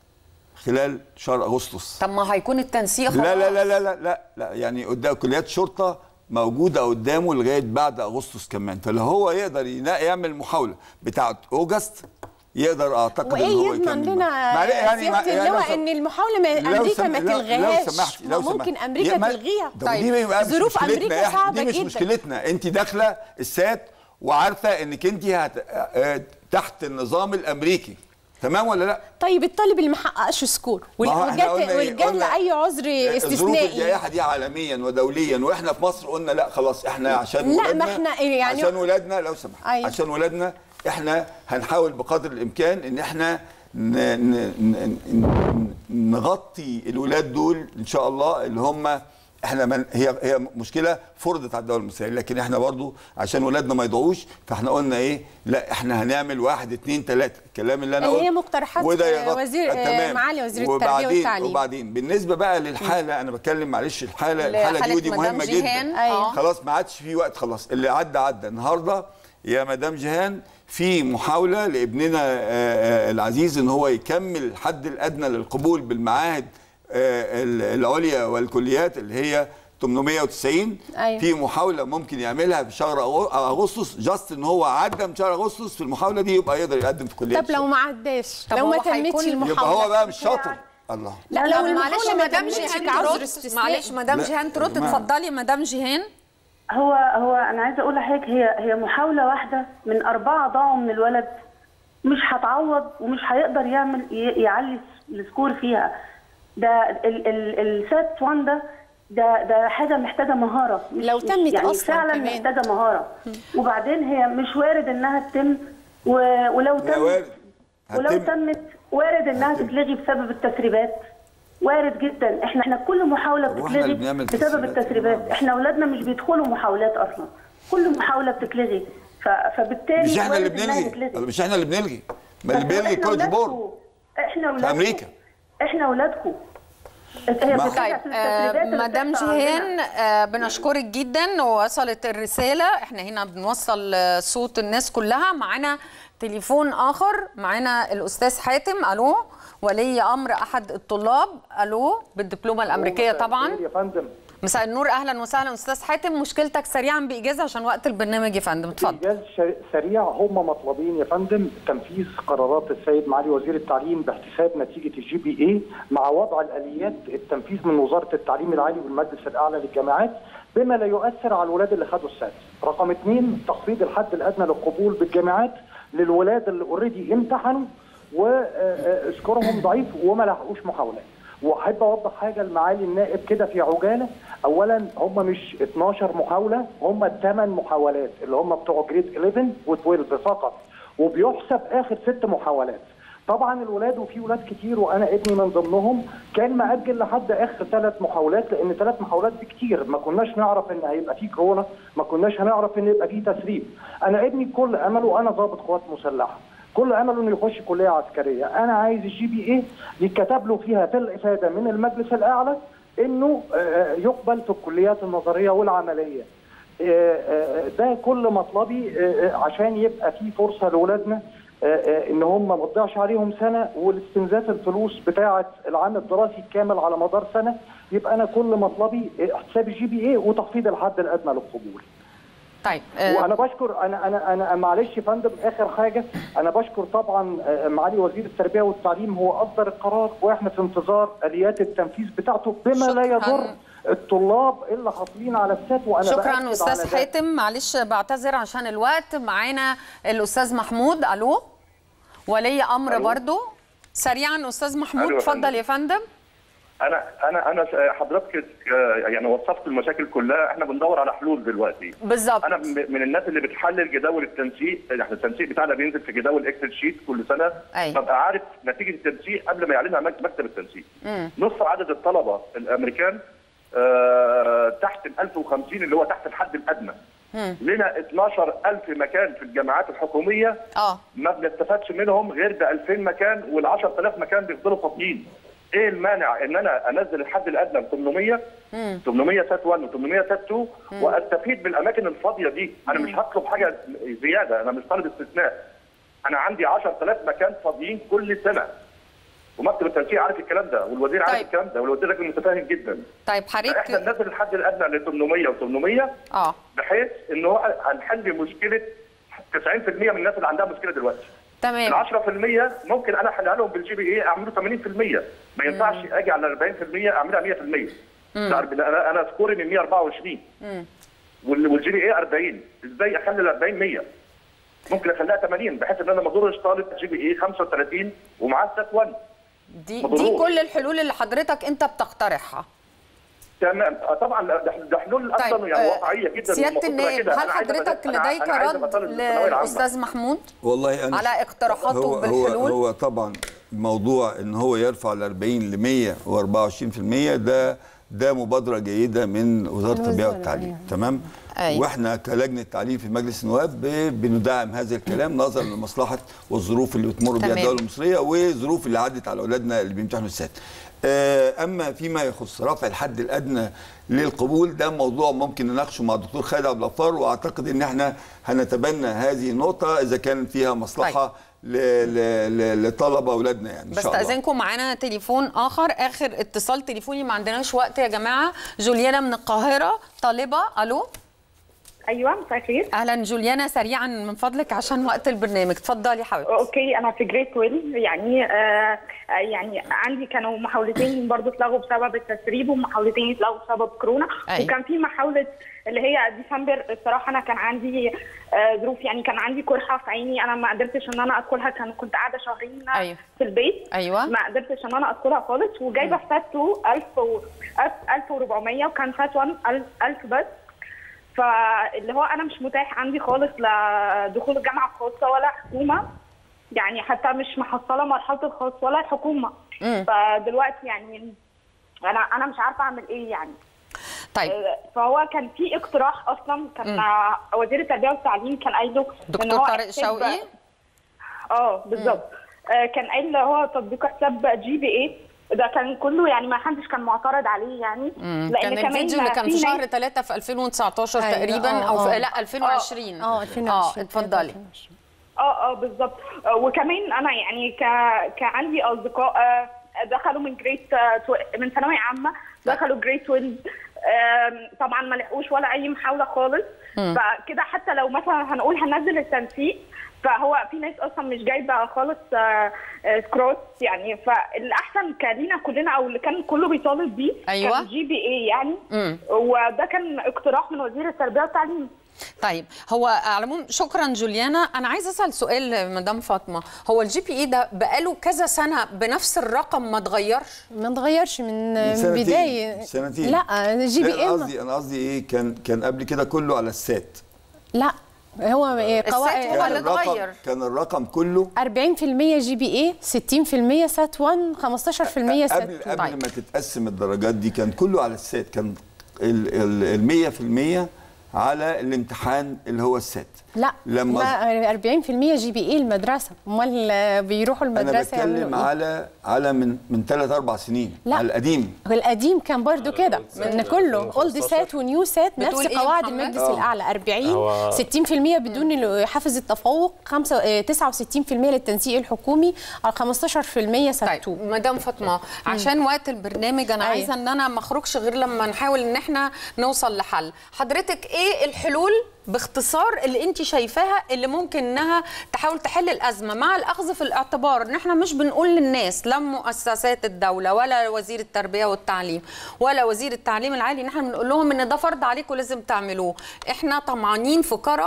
خلال شهر اغسطس طب ما هيكون التنسيق لا لا لا لا لا لا, لا يعني قدام كليات شرطه موجوده قدامه لغايه بعد اغسطس كمان فلو هو يقدر ينا- يعمل محاوله بتاعه اوجست يقدر اعتقد ان وايه هو يضمن يكمل لنا معلش يعني ما- سياده يعني لو اللواء سم- ان المحاوله ما لو امريكا سم- ما لو- لو تلغيهاش سمحتي- ما لو سمحتي. ممكن امريكا يا ما- تلغيها طب دي بقى مش ظروف مشكلتنا امريكا إحنا- صعبه دي مش جدا مشكلتنا انت داخله السات وعارفه انك انت هت... آه، تحت النظام الامريكي تمام ولا لا طيب الطالب اللي ما حققش سكور ما هو إحنا قلنا إيه؟ والجات قلنا لاي عذر ظروف استثنائي الجائحه دي عالميا ودوليا واحنا في مصر قلنا لا خلاص احنا عشان لا، ما ولادنا إحنا يعني- عشان ولادنا لو سمحت أيوة. عشان ولادنا احنا هنحاول بقدر الامكان ان احنا ن... ن... ن... ن... نغطي الولاد دول ان شاء الله اللي هم احنا من هي هي مشكله فرضت على الدوله المصريه لكن احنا برضو عشان ولادنا ما يضيعوش فاحنا قلنا ايه لا احنا هنعمل واحد اتنين تلاته الكلام اللي انا اللي هي قلت مقترحات وده يغطي- وزير- آه، تمام. معالي وزير التربية وبعدين والتعليم. وبعدين بالنسبه بقى للحاله انا بتكلم معلش الحاله الحاله دي لحالة ودي مدام مهمه جيهان. جدا أيوة. خلاص ما عادش في وقت خلاص اللي عدى عدى النهارده يا مدام جيهان في محاوله لابننا آه، آه، العزيز ان هو يكمل الحد الادنى للقبول بالمعاهد آه، ال- العليا والكليات اللي هي 890 أيوة. في محاوله ممكن يعملها في شهر أغو- اغسطس جاست ان هو عدى من شهر اغسطس في المحاوله دي يبقى يقدر يقدم في كليه طب لو ما عداش طب لو ما هو هيكون- تمتش المحاوله يبقى هو بقى مش شاطر الله لا طب لو معلش المحاوله ما مدام تمتش جيهان كعذر ترد استثنائي معلش مدام لا، جيهان ترد يا جماعة. اتفضلي مدام جيهان هو هو انا عايزه اقول لحضرتك هي هي محاوله واحده من اربعه ضاعوا من الولد مش هتعوض ومش هيقدر يعمل ي- يعلي السكور فيها ده ال- ال- السات 1 ده ده ده حاجه محتاجه مهاره مش لو مش- تمت يعني أصلاً فعلا كمان. محتاجه مهاره وبعدين هي مش وارد انها تتم و- ولو لا تمت وارد ولو هتم. تمت وارد انها تتلغي بسبب التسريبات وارد جدا احنا احنا كل محاوله هو إحنا اللي بتتلغي بنعمل بسبب تسريبات؟ التسريبات احنا اولادنا مش بيدخلوا محاولات اصلا كل محاوله بتتلغي ف... فبالتالي مش احنا اللي وارد إنها بنلغي تتلغي. مش احنا اللي بنلغي ما اللي بس بيلغي إحنا الكولج بورد أولادكم. احنا في اولادكم امريكا احنا اولادكم هي ما- بترجع طيب في آه، التسريبات اللي مدام بتحصل جيهان عندنا. آه، بنشكرك جدا ووصلت الرسالة احنا هنا بنوصل آه، صوت الناس كلها معانا تليفون آخر معانا الأستاذ حاتم ألو ولي أمر أحد الطلاب ألو بالدبلومة الأمريكية طبعا يا فندم مساء النور أهلا وسهلا أستاذ حاتم مشكلتك سريعا بإجازة عشان وقت البرنامج يا فندم اتفضل إيجاز شر- سريع هم مطلبين يا فندم تنفيذ قرارات السيد معالي وزير التعليم باحتساب نتيجة الجي بي اي مع وضع الآليات التنفيذ من وزارة التعليم العالي والمجلس الأعلى للجامعات بما لا يؤثر على الولاد اللي خدوا السادس. رقم اثنين تخفيض الحد الأدنى للقبول بالجامعات للولاد اللي اوريدي امتحنوا وسكورهم ضعيف وما لحقوش محاولات. واحب اوضح حاجه لمعالي النائب كده في عجاله اولا هم مش 12 محاوله هم 8 محاولات اللي هم بتوع جريد 11 و12 فقط وبيحسب اخر ست محاولات طبعا الولاد وفي ولاد كتير وانا ابني من ضمنهم كان مأجل لحد اخر ثلاث محاولات لان ثلاث محاولات دي كتير ما كناش نعرف ان هيبقى في كورونا ما كناش هنعرف ان يبقى في تسريب انا ابني كل امله انا ضابط قوات مسلحه كل امله انه يخش كليه عسكريه انا عايز الجي بي اي يتكتب له فيها في الافاده من المجلس الاعلى انه آه، يقبل في الكليات النظريه والعمليه آه، آه، ده كل مطلبي آه، آه، عشان يبقى في فرصه لاولادنا آه، آه، ان هم ما تضيعش عليهم سنه والاستنزاف الفلوس بتاعه العام الدراسي الكامل على مدار سنه يبقى انا كل مطلبي آه، احتساب الجي بي اي وتخفيض الحد الادنى للقبول طيب وانا بشكر انا انا انا معلش يا فندم اخر حاجه انا بشكر طبعا آه، معالي وزير التربيه والتعليم هو اصدر القرار واحنا في انتظار اليات التنفيذ بتاعته بما لا يضر الطلاب اللي حاصلين على السات وانا بأكد شكرا على أستاذ ده. حاتم معلش بعتذر عشان الوقت معانا الأستاذ محمود ألو ولي أمر ألو. برضو سريعا أستاذ محمود ألو يا اتفضل فندم. يا فندم انا انا انا حضرتك آه، يعني وصفت المشاكل كلها احنا بندور على حلول دلوقتي بالظبط انا م- من الناس اللي بتحلل جداول التنسيق احنا التنسيق بتاعنا بينزل في جداول اكسل شيت كل سنه أيوة. ببقى عارف نتيجه التنسيق قبل ما يعلنها مك- مكتب التنسيق مم. نص عدد الطلبه الامريكان آه تحت ال 1050 اللي هو تحت الحد الادنى مم. لنا 12000 مكان في الجامعات الحكوميه اه ما بنستفادش منهم غير ب 2000 مكان وال 10000 مكان بيفضلوا فاضيين ايه المانع ان انا انزل الحد الادنى ل 800 مم. 800 سات 1 و800 سات 2 واستفيد بالاماكن الفاضيه دي انا مش هطلب حاجه زياده انا مش طالب استثناء انا عندي 10000 مكان فاضيين كل سنه ومكتب التنسيق عارف الكلام ده والوزير عارف طيب. الكلام ده والوزير راجل متفاهم جدا طيب احنا حضرتك ننزل الحد الادنى ل 800 و800 اه بحيث ان هو هنحل مشكله 90% من الناس اللي عندها مشكله دلوقتي تمام ال 10% ممكن انا احلها لهم بالجي بي اي اعمله 80% ما ينفعش اجي على 40% اعملها 100% مم. انا انا سكوري من 124 مم. وال- والجي بي اي 40 ازاي اخلي ال 40 100 ممكن اخليها 80 بحيث ان انا ما اضرش طالب جي بي اي 35 ومعاه ستات 1 دي مضروب. دي كل الحلول اللي حضرتك انت بتقترحها تمام آه، طبعا ده ده حلول اصلا طيب، يعني آه، واقعيه جدا سياده والمفروض تبقى النائب كده. هل أنا عايز أبقى- حضرتك أنا- لديك أنا عايز أبقى رد طالب الثانوية العامة. للاستاذ محمود والله انا على اقتراحاته هو بالحلول هو هو طبعا موضوع ان هو يرفع ال 40 ل 124% ده ده مبادره جيده من وزاره التربيه الوزارة، والتعليم تمام أيوة. واحنا كلجنه تعليم في مجلس النواب ب- بندعم هذا الكلام نظرا لمصلحه والظروف اللي بتمر بها تمام. الدوله المصريه والظروف اللي عدت على اولادنا اللي بيمتحنوا السات آه، اما فيما يخص رفع الحد الادنى للقبول ده موضوع ممكن نناقشه مع الدكتور خالد عبد الغفار واعتقد ان احنا هنتبنى هذه النقطه اذا كان فيها مصلحه ل- ل- ل- لطلبه اولادنا يعني ان شاء الله بستأذنكم معانا تليفون آخر آخر اتصال تليفوني ما عندناش وقت يا جماعة جوليانا من القاهرة طالبة ألو ايوه مساء الخير أهلا جوليانا سريعا من فضلك عشان وقت البرنامج اتفضلي حبيبتي اوكي انا في جريد 12 يعني آه آه، يعني عندي كانوا محاولتين برضو اتلغوا بسبب التسريب ومحاولتين اتلغوا بسبب كورونا أيوة. وكان في محاوله اللي هي ديسمبر الصراحه انا كان عندي آه، ظروف يعني كان عندي قرحه في عيني انا ما قدرتش ان انا ادخلها كان كنت قاعده شهرين أيوة. في البيت أيوة. ما قدرتش ان انا ادخلها خالص وجايبه في فات 2 1000 و 1400 وكان فات 1 1000 بس فاللي هو انا مش متاح عندي خالص لدخول الجامعه الخاصه ولا حكومه يعني حتى مش محصله مرحله الخاص ولا الحكومه مم. فدلوقتي يعني انا انا مش عارفه اعمل ايه يعني طيب آه، فهو كان في اقتراح اصلا كان مم. آه، وزير التربيه والتعليم كان قايله إن دكتور هو طارق حساب- شوقي اه بالظبط آه، كان قايل اللي هو تطبيق حساب جي بي اي ده كان كله يعني ما حدش كان معترض عليه يعني مم. لأن كان كمان الفيديو اللي كان في ناس- شهر 3 في 2019 أيوة، تقريبا آه، او في آه. لا 2020 آه، آه، 2020. اه اتفضلي اه اه بالظبط آه، وكمان انا يعني ك... كان عندي اصدقاء آه، دخلوا من جريد آه، تو- من ثانويه عامه دخلوا جريد 12 آم، طبعا ما لحقوش ولا اي محاوله خالص مم. فكده حتى لو مثلا هنقول هننزل التنسيق فهو في ناس اصلا مش جايبه خالص آه، آه، سكروت يعني فالاحسن كان لينا كلنا او اللي كان كله بيطالب بيه أيوة. كان جي بي اي يعني مم. وده كان اقتراح من وزير التربيه والتعليم طيب هو على العموم شكرا جوليانا انا عايزه اسال سؤال مدام فاطمه هو الجي بي اي ده بقاله كذا سنه بنفس الرقم ما اتغيرش ما اتغيرش من من سنتين. بداية سنتين لا جي بي لا، اي انا ما- قصدي انا قصدي ايه كان كان قبل كده كله على السات لا هو إيه، قواعد كان الرقم كان الرقم كله 40% جي بي اي 60% سات 1 15% سات قبل 2 قبل ما تتقسم الدرجات دي كان كله على السات كان ال 100% على الامتحان اللي هو السات لا لما ما 40% جي بي اي المدرسه امال آه، بيروحوا انا المدرسه بتكلم يعملوا إيه؟ على على من من ثلاث اربع سنين لا. على القديم القديم كان برضو كده ان كله اولد سات ونيو سات نفس بتقول إيه قواعد محمد؟ المجلس آه. الاعلى 40 هو- 60% بدون حافز التفوق 5 آه، 69% للتنسيق الحكومي على 15% سات 2 مدام فاطمه عشان وقت البرنامج انا أيوة. عايزه ان انا ما اخرجش غير لما نحاول ان احنا نوصل لحل حضرتك ايه الحلول باختصار اللي انت شايفاها اللي ممكن انها تحاول تحل الازمه مع الاخذ في الاعتبار ان احنا مش بنقول للناس لا مؤسسات الدوله ولا وزير التربيه والتعليم ولا وزير التعليم العالي ان احنا بنقول لهم ان ده فرض عليكم لازم تعملوه احنا طمعانين في كرم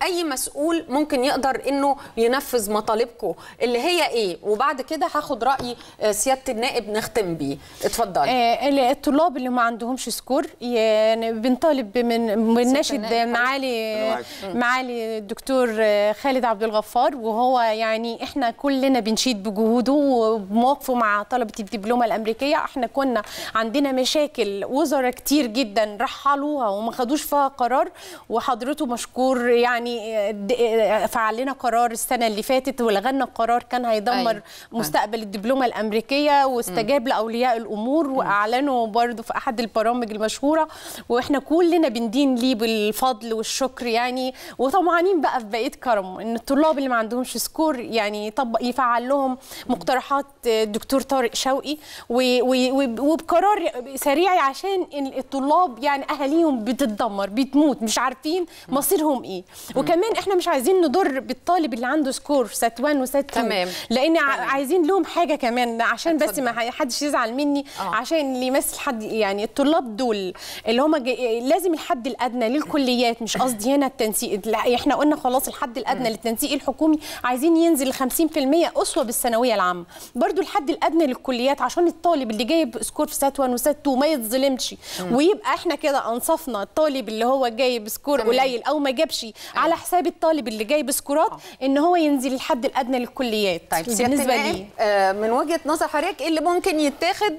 اي مسؤول ممكن يقدر انه ينفذ مطالبكم اللي هي ايه وبعد كده هاخد راي آه، سياده النائب نختم بيه اتفضلي آه، الطلاب اللي ما عندهمش سكور يعني بنطالب من بنناشد النائب معالي أنا معاك. معالي الدكتور آه، خالد عبد الغفار وهو يعني احنا كلنا بنشيد بجهوده وبمواقفه مع طلبه الدبلومه الامريكيه احنا كنا عندنا مشاكل وزراء كتير جدا رحلوها وما خدوش فيها قرار وحضرته مشكور يعني آه، د- آه، فعل لنا قرار السنه اللي فاتت ولغنا القرار كان هيدمر أيوة. مستقبل الدبلومه الامريكيه واستجاب لاولياء الامور واعلنوا برضو في احد البرامج المشهوره واحنا كلنا بندين ليه بالفضل والشكر يعني وطمعانين بقى في بقيه كرمه ان الطلاب اللي ما عندهمش سكور يعني يطبق يفعل لهم مقترحات الدكتور طارق شوقي و- و- و- وبقرار سريع عشان إن الطلاب يعني اهاليهم بتتدمر بتموت مش عارفين مصيرهم ايه وكمان احنا مش عايزين نضر بالطالب اللي عنده سكور سات 1 وسات 2 تمام. لان ع- عايزين لهم حاجه كمان عشان بس ما حدش يزعل مني آه. عشان اللي يمثل حد يعني الطلاب دول اللي هم لازم الحد الادنى للكليات مش قصدي هنا التنسيق لا، احنا قلنا خلاص الحد الادنى للتنسيق الحكومي عايزين ينزل ل 50% اسوه بالثانويه العامه برضو الحد الادنى للكليات عشان الطالب اللي جايب سكور في سات 1 وسات 2 ما يتظلمش مم. ويبقى احنا كده انصفنا الطالب اللي هو جايب سكور تمام. قليل او ما جابش على حساب الطالب اللي جايب سكورات ان هو ينزل الحد الادنى للكليات طيب سياده بالنسبه النائب لي آه، من وجهه نظر حضرتك ايه اللي ممكن يتاخد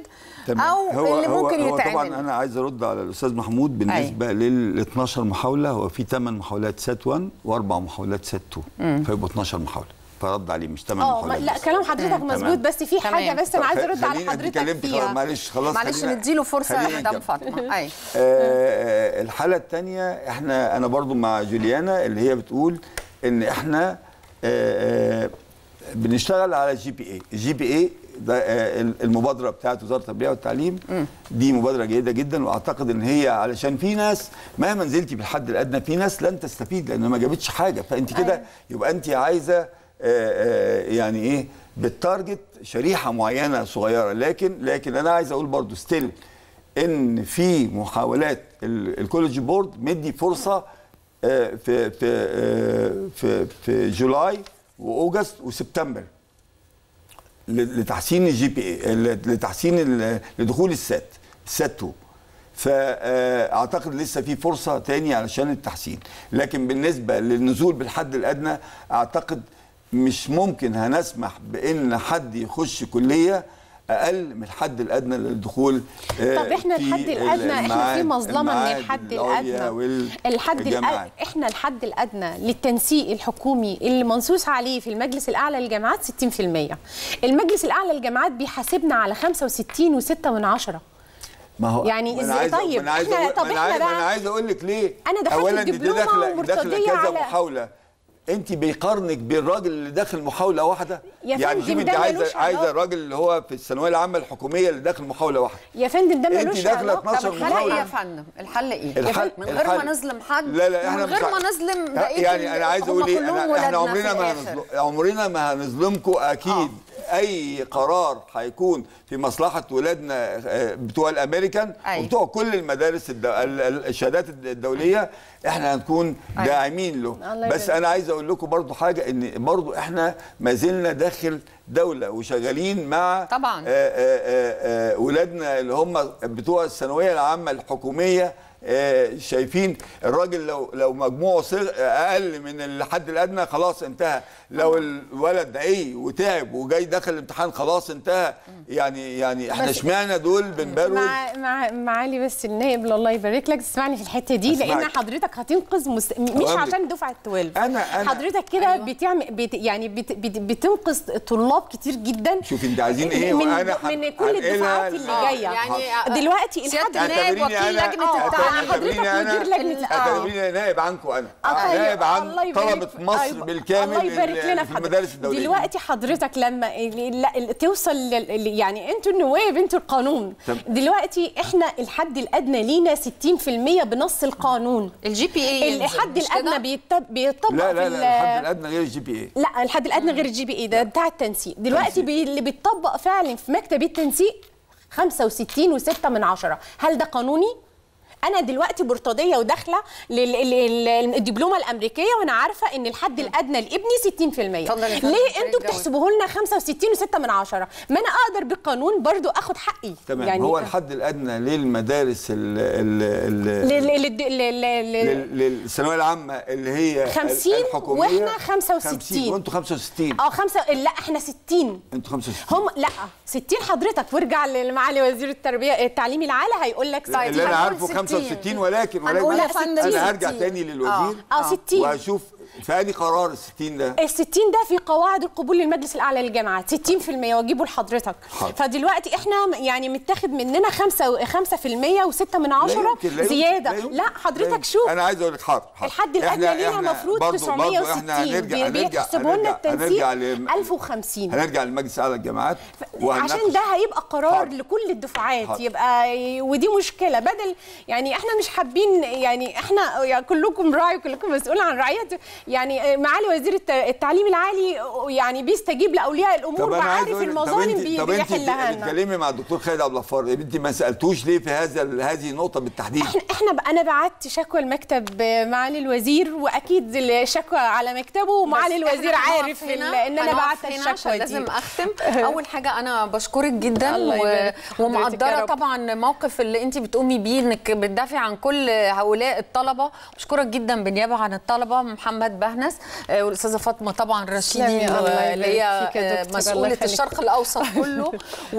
او اللي ممكن هو يتعمل طبعا انا عايز ارد على الاستاذ محمود بالنسبه لل 12 محاوله هو في 8 محاولات سات 1 واربع محاولات سات 2 مم. فيبقوا 12 محاوله فرد عليه مش 8 اه ما- محاولات لا بس. كلام حضرتك مم. مظبوط تمام. بس في حاجه بس انا طب عايزه ارد على خليني أنت حضرتك اتكلمت خلاص فيها معلش خلاص معلش خلينا- نديله فرصه خلينا يا مدام نكمل. فاطمه اي آه، الحاله الثانيه احنا انا برضو مع جوليانا اللي هي بتقول ان احنا آه، آه، بنشتغل على جي بي اي الجي بي اي ده آه، المبادره بتاعت وزاره التربيه والتعليم دي مبادره جيده جدا واعتقد ان هي علشان في ناس مهما نزلتي بالحد الادنى في ناس لن تستفيد لان ما جابتش حاجه فانت كده يبقى انت عايزه آه، آه، يعني ايه بالتارجت شريحه معينه صغيره لكن لكن انا عايز اقول برضو ستيل ان في محاولات ال- الكوليدج بورد مدي فرصه آه، في في آه، في في جولاي واوجست وسبتمبر ل- لتحسين الجي بي اي لتحسين ال- لدخول السات السات 2 فاعتقد لسه في فرصه تاني علشان التحسين لكن بالنسبه للنزول بالحد الادنى اعتقد مش ممكن هنسمح بان حد يخش كليه اقل من الحد الادنى للدخول آه، طب احنا في الحد الادنى احنا في المعاد- مظلمه من المعاد الحد العليا الادنى الحد والجامعات. الأدنى احنا الحد الادنى للتنسيق الحكومي اللي منصوص عليه في المجلس الاعلى للجامعات 60% المجلس الاعلى للجامعات بيحاسبنا على 65 و6 من عشرة ما هو يعني ما أنا إزاي- عايز طيب، ما انا عايز إحنا- أقول طب ما أنا إحنا عايز ما انا بقى- عايز اقول لك ليه أنا دخلت اولا دي الدبلومة داخله داخله ومرتضية كذا على- محاوله انت بيقارنك بالراجل اللي داخل محاوله واحده يا يعني فندم، شوف انت ده عايزه ملوش عايزه علاقة. الراجل اللي هو في الثانويه العامه الحكوميه اللي داخل محاوله واحده يا فندم ده أنت ملوش داخلة علاقة. 12 طب الحل ايه محاولة. يا فندم الحل ايه الحل- من غير ما الحل- نظلم حد لا لا احنا من غير مش ما ع- نظلم بقيه يعني انا عايز هم اقول ايه كلهم أنا ولادنا احنا عمرنا في ما الآخر. هنظلم عمرنا ما هنظلمكم اكيد اي قرار هيكون في مصلحه ولادنا آه، بتوع الامريكان أي. وبتوع كل المدارس الدو... ال- ال- الشهادات الدوليه احنا هنكون أي. داعمين له الله بس يبارك. انا عايز اقول لكم برضو حاجه ان برضو احنا ما زلنا داخل دوله وشغالين مع طبعاً. آه، آه، آه، آه، ولادنا اللي هم بتوع الثانويه العامه الحكوميه آه، شايفين الراجل لو لو مجموعه صغ- اقل من الحد الادنى خلاص انتهى لو الولد عي وتعب وجاي دخل الامتحان خلاص انتهى يعني يعني احنا بس- اشمعنى دول بنبروز مع مع معالي بس النائب الله يبارك لك تسمعني في الحته دي لان أسمعك. حضرتك هتنقذ مس... مش أوامرك. عشان دفعه 12 أنا- أنا- حضرتك كده أيوة. بتعمل بت... يعني بت... بت... بتنقذ طلاب كتير جدا شوف انت عايزين ايه من, وانا هن- من كل هنقلها الدفعات ل- اللي آه، جايه يعني دلوقتي سيادة الحد النائب اعتبريني وكيل أنا- لجنة آه، التعليم حضرتك اعتبريني انا مدير لجنة التعليم. اعتبريني نائب عنكم انا آه، نائب عن الله يبارك طلبه في- مصر أيوة. بالكامل الله يبارك اللي لنا في في المدارس حضرتك الدوليه دلوقتي حضرتك لما لا توصل لل- يعني انتوا النواب انتوا القانون طب. دلوقتي احنا الحد الادنى لينا 60% بنص القانون الجي بي اي الحد الادنى بيتب- بيطبق لا في لا ال- لا الحد الادنى غير الجي بي اي لا الحد الادنى غير الجي بي اي ده بتاع التنسيق دلوقتي بي اللي بيتطبق فعلا في مكتب التنسيق 65 و6 من عشرة هل ده قانوني انا دلوقتي مرتضيه وداخله للدبلومه الامريكيه وانا عارفه ان الحد الادنى لابني 60% اتفضلي يا فندم. ليه انتوا الجواب. بتحسبوه لنا 65 و6 من عشرة ما انا اقدر بالقانون برضو اخد حقي تمام يعني هو الحد الادنى للمدارس ال ال ال لل- لل- لل- لل- لل- للثانويه العامه اللي هي 50 الحكوميه واحنا 65. 50 وانتوا 65 اه خمسة لا احنا 60 انتوا 65 هم لا 60 حضرتك وارجع لمعالي وزير التربيه التعليم العالي هيقول لك اللي انا عارفه 65 ولكن هنقول ولكن يا فندم انا هرجع 60. تاني للوزير اه اه 60 وهشوف في انهي قرار ال 60 ده ال 60 ده في قواعد القبول للمجلس الاعلى للجامعات 60% واجيبه لحضرتك حاضر. فدلوقتي احنا يعني متاخد مننا 5 5% و6 من لا عشرة يمكن- لا يمكن- زياده لا يمكن- لا لا حضرتك يمكن. شوف انا عايز اقول لك حاضر حاضر. الحد الادنى إحنا- لينا إحنا المفروض برضو- برضو 960 احنا هنرجع بي- هنرجع بيحسبوا لنا هنرجع- هنرجع التنسيق لم- 1050 هنرجع لمجلس اعلى الجامعات عشان ده هيبقى قرار لكل الدفعات حاضر. يبقى ودي مشكله بدل يعني احنا مش حابين يعني احنا يعني كلكم راعي وكلكم مسؤول عن رعيته يعني معالي وزير الت- التعليم العالي يعني بيستجيب لاولياء الامور طب انا عايز وعارف أقول لك، طب المظالم انت بي- طب انت بيحلها لنا بتتكلمي مع الدكتور خالد عبد الغفار يا بنتي ما سالتوش ليه في هذا ال- هذه النقطه بالتحديد احنا ب- انا بعت شكوى المكتب معالي الوزير واكيد الشكوى على مكتبه ومعالي بس الوزير إحنا عارف هنقف ال- هنا- ان انا هنقف بعت هنا الشكوى عشان دي لازم اختم اول حاجه انا بشكرك جدا الله و... يبارك في حضرتك يا ومقدره رب. طبعا موقف اللي انت بتقومي بيه انك بتدافعي عن كل هؤلاء الطلبه بشكرك جدا بالنيابه عن الطلبه محمد بهنس آه، والاستاذه فاطمه طبعا رشيدي تسلمي، الله اللي هي يبارك فيك يا آه، دكتور، الله مسؤوله يخليك. الشرق الاوسط كله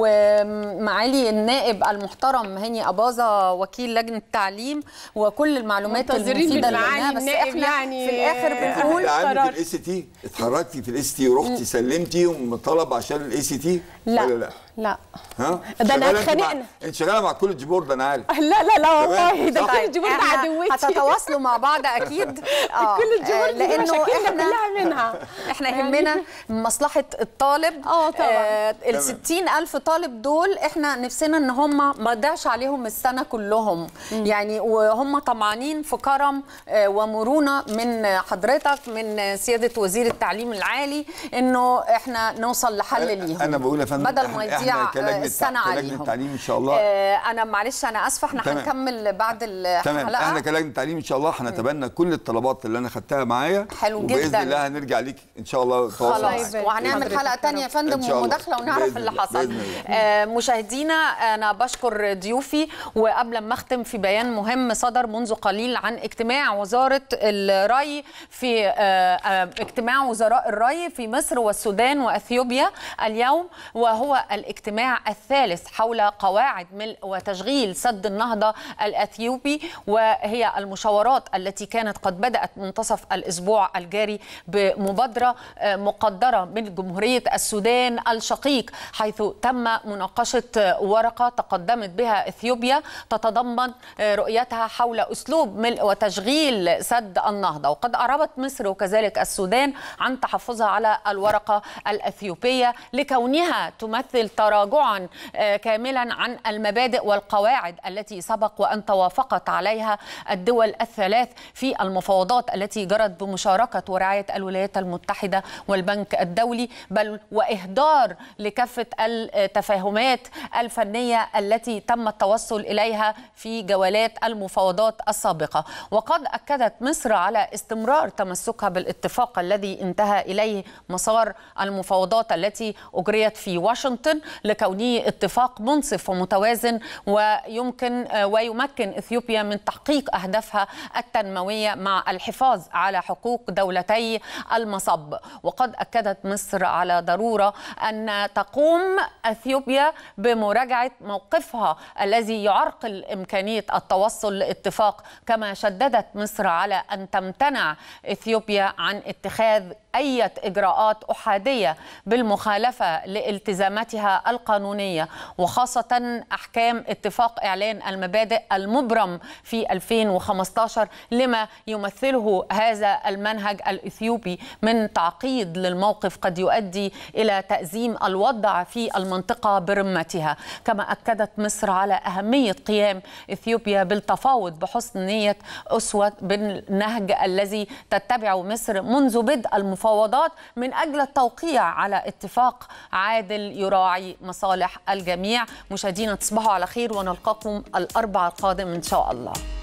ومعالي النائب المحترم هاني اباظه وكيل لجنه التعليم وكل المعلومات منتظرين المفيده من اللي معالي قلناها بس النائب احنا يعني في الاخر بنقول عامل في الاي سي تي اتخرجتي في الاي سي تي ورحتي سلمتي طلب عشان الاي سي تي لا. ولا لا لا ها ده أنا شغالة أنت مع- اتخانقنا. انت شغاله مع كل جيبورد انا عارف لا لا لا والله ده صح. كل الجبور ده إحنا عدوتي هتتواصلوا مع بعض اكيد اه كل الجبور آه، دي لانه مشاكلنا احنا كلها منها احنا يعني- يهمنا مصلحه الطالب اه طبعا ال تمام. 60 الف طالب دول احنا نفسنا ان هم ما ضيعش عليهم السنه كلهم يعني وهم طمعانين في كرم آه، ومرونه من حضرتك من سياده وزير التعليم العالي انه احنا نوصل لحل ليهم انا بقول يا فندم بدل ما إحنا- يضيع إحنا كلجنة آه، السنه كلجنة عليهم تعليم ان شاء الله آه، انا معلش انا اسفه احنا تمام. هنكمل بعد تمام الحلقه احنا كلجنه تعليم ان شاء الله هنتبنى كل الطلبات اللي انا خدتها معايا حلو وباذن جدا. الله هنرجع ليك ان شاء الله تواصل خلاص معاك. وهنعمل حلقه تانية يا إن فندم شاء الله. ومداخله ونعرف بإذن اللي الله. حصل بإذن الله. آه، مشاهدينا انا بشكر ضيوفي وقبل ما اختم في بيان مهم صدر منذ قليل عن اجتماع وزاره الري في آه، آه، اجتماع وزراء الري في مصر والسودان واثيوبيا اليوم وهو الاجتماع الثالث حول قواعد ملء وتشغيل سد النهضه الاثيوبي وهي المشاورات التي كانت قد بدات منتصف الاسبوع الجاري بمبادره آه، مقدره من جمهوريه السودان الشقيق حيث تم مناقشه ورقه تقدمت بها اثيوبيا تتضمن آه، رؤيتها حول اسلوب ملء وتشغيل سد النهضه وقد اعربت مصر وكذلك السودان عن تحفظها على الورقه الاثيوبيه لكونها تمثل تراجعا آه، كاملا عن المبادئ والقواعد التي سبق وان توافقت عليها الدول الثلاث في المفاوضات التي جرت بمشاركه ورعايه الولايات المتحده والبنك الدولي بل واهدار لكافه التفاهمات الفنيه التي تم التوصل اليها في جولات المفاوضات السابقه وقد اكدت مصر على استمرار تمسكها بالاتفاق الذي انتهى اليه مسار المفاوضات التي اجريت في واشنطن لكونه اتفاق منصف ومتوازن ويمكن ويمكن اثيوبيا من تحقيق اهدافها التنمويه مع الحفاظ على حقوق دولتي المصب وقد اكدت مصر على ضروره ان تقوم اثيوبيا بمراجعه موقفها الذي يعرقل امكانيه التوصل لاتفاق كما شددت مصر على ان تمتنع اثيوبيا عن اتخاذ اي اجراءات احاديه بالمخالفه لالتزاماتها القانونيه وخاصه احكام اتفاق اعلان المبادئ المبرم في 2015 لما يمثله هذا المنهج الاثيوبي من تعقيد للموقف قد يؤدي الى تازيم الوضع في المنطقه برمتها كما اكدت مصر على اهميه قيام اثيوبيا بالتفاوض بحسن نيه اسوه بالنهج الذي تتبعه مصر منذ بدء المفاوضات المفاوضات من اجل التوقيع على اتفاق عادل يراعي مصالح الجميع مشاهدينا تصبحوا على خير ونلقاكم الاربعاء القادم ان شاء الله